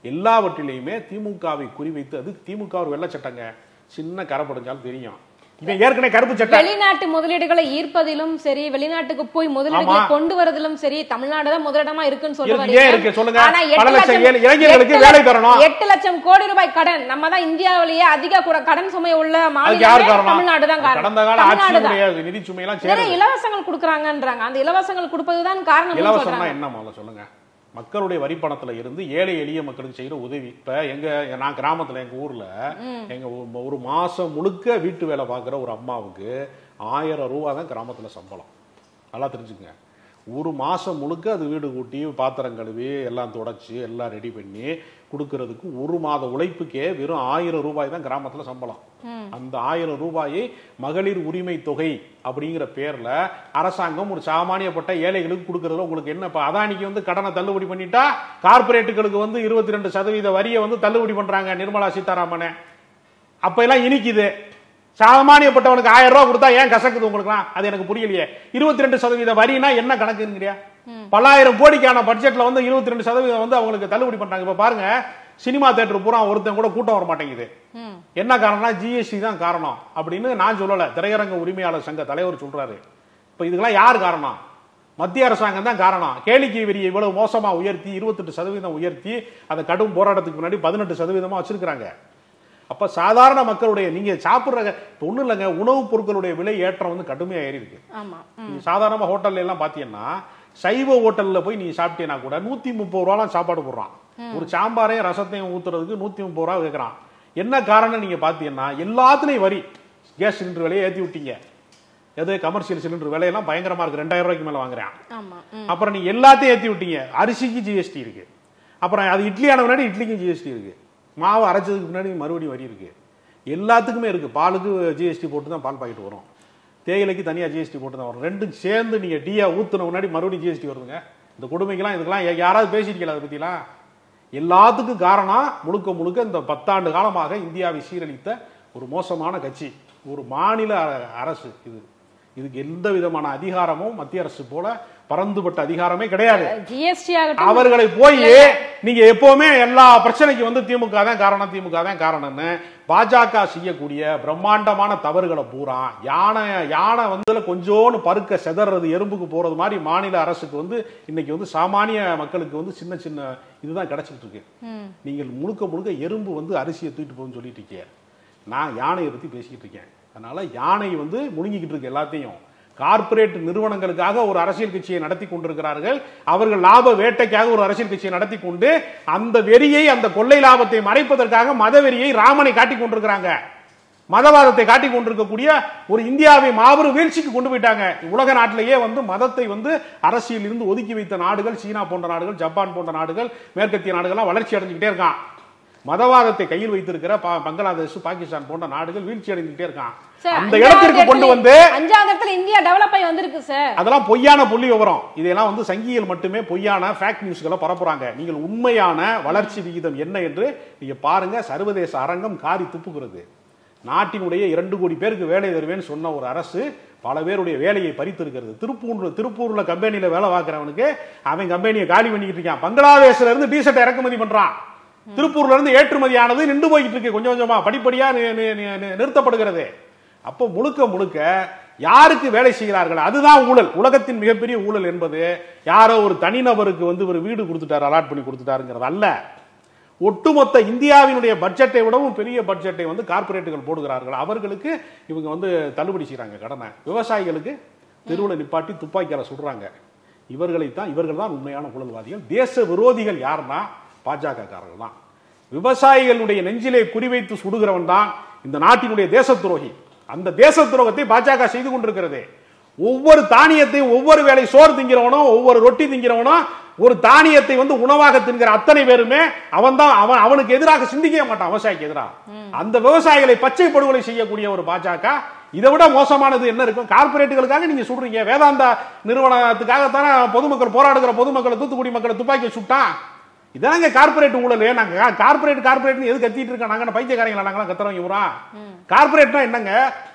Speaker 3: எல்லாவற்றிலையுமே திமுகவை குறிவைத்து அது திமுக ஒரு வெள்ளை சட்டங்க சின்ன கரை படிஞ்சாலும் தெரியும் இவன் ஏற்கனவே கருப்பு சட்டை
Speaker 2: வெளிநாட்டு முதலீடுகளை ஈர்ப்பதிலும் சரி வெளிநாட்டுக்கு போய் முதலீடுகளை
Speaker 3: ஆமா.
Speaker 2: கொண்டு வரதிலும் சரி தமிழ்நாடு தான் முதலிடமா இருக்குன்னு சொல்ல
Speaker 3: இருக்கு,
Speaker 2: வரீங்க.
Speaker 3: ஏன் இருக்கு? சொல்லுங்க.
Speaker 2: ஆனா எட்டு
Speaker 3: பல லட்சம்
Speaker 2: லட்சம்
Speaker 3: ஏழை- இளைஞர்களுக்கு
Speaker 2: எட்டு
Speaker 3: வேலை
Speaker 2: லட்சம்
Speaker 3: தரணும்.
Speaker 2: எட்டு லட்சம் கோடி ரூபாய் கடன் நம்ம தான் இந்தியாவிலேயே அதிக கூட கடன் சுமை உள்ள
Speaker 3: அதுக்கு யார்
Speaker 2: மாநிலம்
Speaker 3: காரணம்
Speaker 2: தமிழ்நாடு தான் காரணம்
Speaker 3: கடந்த கால
Speaker 2: தமிழ்நாடு தான்
Speaker 3: ஆட்சியினுடைய நிதி சுமையெல்லாம்
Speaker 2: நிறைய
Speaker 3: சேருது
Speaker 2: இலவசங்கள் கொடுக்கறாங்கன்றாங்க அந்த இலவசங்கள் கொடுப்பதுதான் காரணம்
Speaker 3: இலவசம்னா
Speaker 2: சொல்றாங்க
Speaker 3: என்ன முதல்ல சொல்லுங்க மக்களுடைய வரி பணத்துல இருந்து ஏழை எளிய மக்களுக்கு செய்யற உதவி இப்ப எங்க நான் கிராமத்துல எங்க ஊர்ல எங்க ஒரு- ஒரு மாசம் முழுக்க வீட்டு வேலை பார்க்குற ஒரு அம்மாவுக்கு ஆயிரம் ரூபா தான் கிராமத்துல சம்பளம் நல்லா தெரிஞ்சுக்கங்க ஒரு மாசம் முழுக்க அது வீடு கூட்டி பாத்திரம் கழுவி எல்லாம் தொடச்சி எல்லாம் ரெடி பண்ணி கொடுக்கறதுக்கு ஒரு மாத உழைப்புக்கே வெறும் ஆயிரம் ரூபாய் தான் கிராமத்துல சம்பளம் அந்த ஆயிரம் ரூபாயை மகளிர் உரிமை தொகை அப்படிங்கிற பேர்ல அரசாங்கம் ஒரு சாமானியப்பட்ட ஏழைகளுக்கு கொடுக்கறதுல உங்களுக்கு என்ன இப்ப அதானிக்கு வந்து கடனை தள்ளுபடி பண்ணிட்டா கார்பரேட்டுகளுக்கு வந்து இருபத்தி ரெண்டு சதவீத வரியை வந்து தள்ளுபடி பண்றாங்க நிர்மலா சீதாராமனே அப்ப எல்லாம் இனிக்குது சாமானியப்பட்டவனுக்கு ஆயிரம் ரூபாய் கொடுத்தா ஏன் கசக்குது உங்களுக்குலாம் அது எனக்கு புரியலையே இருபத்தி ரெண்டு சதவீத வரினா என்ன கணக்குங்கிறியா பல்லாயிரம் கோடிக்கான பட்ஜெட்ல வந்து இருபத்தி ரெண்டு சதவீதம் வந்து அவங்களுக்கு தள்ளுபடி பண்றாங்க இப்ப பாருங்க சினிமா தேட்டர் பூரா ஒருத்தன் கூட கூட்டம் வர மாட்டேங்குது
Speaker 2: ம்.
Speaker 3: என்ன காரணம்னா ஜிஎஸ்டி தான் காரணம் அப்படின்னு நான் சொல்லல திரையரங்க உரிமையாளர் சங்க தலைவர் சொல்றாரு இப்ப இதுக்கெல்லாம் யார் காரணம் மத்திய அரசாங்கம் தான் காரணம் கேளிக்கை வரியை இவ்வளவு மோசமா உயர்த்தி இருபத்தெட்டு சதவீதம் உயர்த்தி அதை கடும் போராட்டத்துக்கு முன்னாடி பதினெட்டு சதவீதமா வச்சிருக்காங்க அப்ப சாதாரண மக்களுடைய நீங்க சாப்பிடுற இப்ப ஒண்ணும் இல்லைங்க உணவுப் பொருட்களுடைய விலை ஏற்றம் வந்து கடுமையா ஏறி இருக்கு
Speaker 2: ஆமா ம்.
Speaker 3: நீங்க சாதாரண ஹோட்டல்ல எல்லாம் பாத்தீங்கன்னா சைவ ஹோட்டல்ல போய் நீ சாப்பிட்டீங்கன்னா கூட நூத்தி முப்பது ரூபாலாம் சாப்பாடு போடுறான் ஒரு சாம்பாரையும் ரசத்தையும் ஊத்துறதுக்கு நூத்தி முப்பது ரூபா கேட்கறான் என்ன காரணம் நீங்க பாத்தீங்கன்னா எல்லாத்துலயும் வரி கேஸ் சிலிண்டர் விலையை ஏத்தி விட்டீங்க எது கமர்ஷியல் சிலிண்டர் விலையெல்லாம் பயங்கரமா இருக்கு ரெண்டாயிரம் ரூபாய்க்கு மேல வாங்குறான்
Speaker 2: ஆமா ம்.
Speaker 3: அப்புறம் நீங்க எல்லாத்தையும் ஏத்தி விட்டீங்க அரிசிக்கு ஜிஎஸ்டி இருக்கு அப்புறம் அது இட்லி ஆன முன்னாடி இட்லிக்கும் ஜிஎஸ்டி இருக்கு மாவு அரைச்சதுக்கு முன்னாடி மறுபடியும் வரி இருக்கு எல்லாத்துக்குமே இருக்கு பாலுக்கு ஜிஎஸ்டி போட்டு தான் பால் பாக்கெட் வரும் தேயிலைக்கு தனியா ஜிஎஸ்டி போட்டு தான் வரும் ரெண்டும் சேர்ந்து நீங்க டீயா ஊத்துன முன்னாடி மறுபடியும் ஜிஎஸ்டி வருதுங்க இந்த கொடுமைக்கெல்லாம் இதுக்கெல்லாம் யா- யாராவது பேசிருக்கீங்களா அதை பத்திலாம் எல்லாத்துக்கும் காரணம் முழுக்க முழுக்க இந்த பத்தாண்டு காலமாக இந்தியாவை சீரழித்த ஒரு மோசமான கட்சி ஒரு மாநில அ- அரசு இது இதுக்கு எந்த விதமான அதிகாரமும் மத்திய அரசு போல பறந்துபட்ட அதிகாரமே கிடையாது
Speaker 2: ஜிஎஸ்டி ஆகட்டும்
Speaker 3: அவர்களை போய் நீங்க எப்பவுமே எல்லா பிரச்சனைக்கு வந்து திமுக தான் காரணம் திமுக தான் காரணம்னு பாஜக செய்யக்கூடிய பிரம்மாண்டமான தவறுகளை பூரா யானை யானை வந்து கொஞ்சோன்னு பருக்க செதறது எறும்புக்கு போறது மாதிரி மாநில அரசுக்கு வந்து இன்னைக்கு வந்து சாமானிய மக்களுக்கு வந்து சின்ன சின்ன இதுதான் கிடைச்சிட்டு இருக்கு
Speaker 2: ம்.
Speaker 3: நீங்கள் முழுக்க முழுக்க எறும்பு வந்து அரிசியை தூக்கிட்டு போகுன்னு சொல்லிட்டு இருக்கீங்க நான் யானையை பத்தி பேசிக்கிட்டு இருக்கேன் அதனால யானை வந்து முழுங்கிக்கிட்டு இருக்கு எல்லாத்தையும் கார்ப்பரேட் நிறுவனங்களுக்காக ஒரு அரசியல் கட்சியை நடத்தி கொண்டிருக்கிறார்கள் அவர்கள் லாப வேட்டைக்காக ஒரு அரசியல் கட்சியை நடத்தி கொண்டு அந்த வெறியை அந்த கொள்ளை லாபத்தை மறைப்பதற்காக மத வெறியை ராமனை காட்டிக் கொண்டிருக்கிறாங்க மதவாதத்தை காட்டிக் கொண்டிருக்கக்கூடிய ஒரு இந்தியாவை மாபெரும் வீழ்ச்சிக்கு கொண்டு போயிட்டாங்க உலக நாட்டிலேயே வந்து மதத்தை வந்து அரசியல் இருந்து ஒதுக்கி வைத்த நாடுகள் சீனா போன்ற நாடுகள் ஜப்பான் போன்ற நாடுகள் மேற்கத்திய நாடுகள்லாம் வளர்ச்சி அடைஞ்சுக்கிட்டே இருக்கான் மதவாதத்தை கையில் வைத்திருக்கிற பா- பங்களாதேஷ் பாகிஸ்தான் போன்ற நாடுகள் வீழ்ச்சி அடைஞ்சுக்கிட்டே இருக்கான்
Speaker 2: சார்,
Speaker 3: அந்த
Speaker 2: அஞ்சாவது
Speaker 3: இடத்திற்கு கொண்டு
Speaker 2: இடத்துல-
Speaker 3: வந்து
Speaker 2: அஞ்சாவது இடத்துல இந்தியா டெவலப் ஆகி வந்திருக்கு சார்
Speaker 3: அதெல்லாம் பொய்யான புள்ளி விவரம் இதெல்லாம் வந்து சங்கிகள் மட்டுமே பொய்யான ஃபேக் நியூஸ்களை பரப்புறாங்க நீங்கள் உண்மையான வளர்ச்சி விகிதம் என்ன என்று நீங்க பாருங்க சர்வதேச அரங்கம் காரி துப்புகிறது நாட்டினுடைய இரண்டு கோடி பேருக்கு வேலை தருவேன்னு சொன்ன ஒரு அரசு பல பேருடைய வேலையை பறித்திருக்கிறது திருப்பூர் திருப்பூர்ல கம்பெனில வேலை பார்க்கறவனுக்கு அவன் கம்பெனியை காலி பண்ணிக்கிட்டு இருக்கான் பங்களாதேஷ்ல இருந்து டீசர்ட் இறக்குமதி பண்றான் திருப்பூர்ல இருந்து ஏற்றுமதியானது நின்று போய்கிட்டு இருக்கு கொஞ்சம் கொஞ்சமா படிப்படியா நி- நி- நி- நி- நிறுத்தப்படுகிறது அப்போ முழுக்க முழுக்க யாருக்கு வேலை செய்கிறார்கள் அதுதான் ஊழல் உலகத்தின் மிகப்பெரிய ஊழல் என்பது யாரோ ஒரு தனிநபருக்கு வந்து ஒரு வீடு கொடுத்துட்டாரு அலாட் பண்ணி கொடுத்துட்டாருங்கிறது அல்ல ஒட்டுமொத்த இந்தியாவினுடைய பட்ஜெட்டை விடவும் பெரிய பட்ஜெட்டை வந்து கார்ப்பரேட்டுகள் போடுகிறார்கள் அவர்களுக்கு இவங்க வந்து தள்ளுபடி செய்றாங்க கடனை விவசாயிகளுக்கு தெருவில் நிப்பாட்டி துப்பாக்கியால சுடுறாங்க இவர்களை தான் இவர்கள் தான் உண்மையான ஊழல்வாதிகள் தேச விரோதிகள் யாருன்னா பாஜக காரர்கள் தான் விவசாயிகளுடைய நெஞ்சிலே குறிவைத்து சுடுகிறவன் தான் இந்த நாட்டினுடைய தேச துரோகி அந்த தேச துரோகத்தை பாஜக செய்து கொண்டிருக்கிறது ஒவ்வொரு தானியத்தையும் ஒவ்வொரு வேளை சோறு திங்கிறவனும் ஒவ்வொரு ரொட்டி திங்கிறவனும் ஒரு தானியத்தை வந்து உணவாக தின்கிற அத்தனை பேருமே அவன் தான் அவன் அவனுக்கு எதிராக சிந்திக்கவே மாட்டான் விவசாயிக்கு எதிராக அந்த விவசாயிகளை பச்சை படுகொலை செய்யக்கூடிய ஒரு பாஜக இதை விட மோசமானது என்ன இருக்கும் கார்பரேட்டுகளுக்காக நீங்க சொல்றீங்க வேதாந்தா நிறுவனத்துக்காகத்தானே பொதுமக்கள் போராடுகிற பொதுமக்களை தூத்துக்குடி மக்களை துப்பாக்கி சுட்டான் இதாங்க கார்பரேட் ஊழல் நாங்க கார்பரேட் கார்பரேட் எது கத்திட்டு இருக்கோம் நாங்க என்ன பைத்தியக்காரங்களா நாங்களாம் கத்துறோம் இவரா கார்பரேட்னா என்னங்க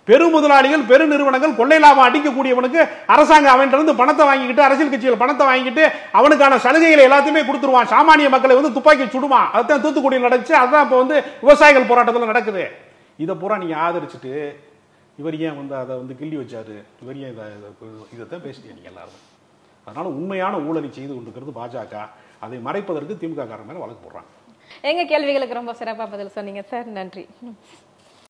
Speaker 3: பெரு முதலாளிகள் பெரு நிறுவனங்கள் கொள்ளை லாபம் அடிக்கக்கூடியவனுக்கு அரசாங்கம் அவன்கிட்ட இருந்து பணத்தை வாங்கிக்கிட்டு அரசியல் கட்சிகள் பணத்தை வாங்கிட்டு அவனுக்கான சலுகைகளை எல்லாத்தையுமே கொடுத்துருவான் சாமானிய மக்களை வந்து துப்பாக்கி சுடுவான் அதுதான் தூத்துக்குடியில் நடந்துச்சு அதுதான் இப்போ வந்து விவசாயிகள் போராட்டத்தில் நடக்குது இதை பூரா நீங்க ஆதரிச்சுட்டு இவர் ஏன் வந்து அதை வந்து கிள்ளி வச்சாரு இவர் ஏன் இதை இதை- இதைத்தான் பேசுறீங்க நீங்க எல்லாரும் அதனால உண்மையான ஊழலை செய்து கொண்டிருக்கிறது பாஜக அதை மறைப்பதற்கு திமுக காரன் மேல வழக்கு போடுறாங்க
Speaker 2: எங்க கேள்விகளுக்கு ரொம்ப சிறப்பா பதில் சொன்னீங்க சார் நன்றி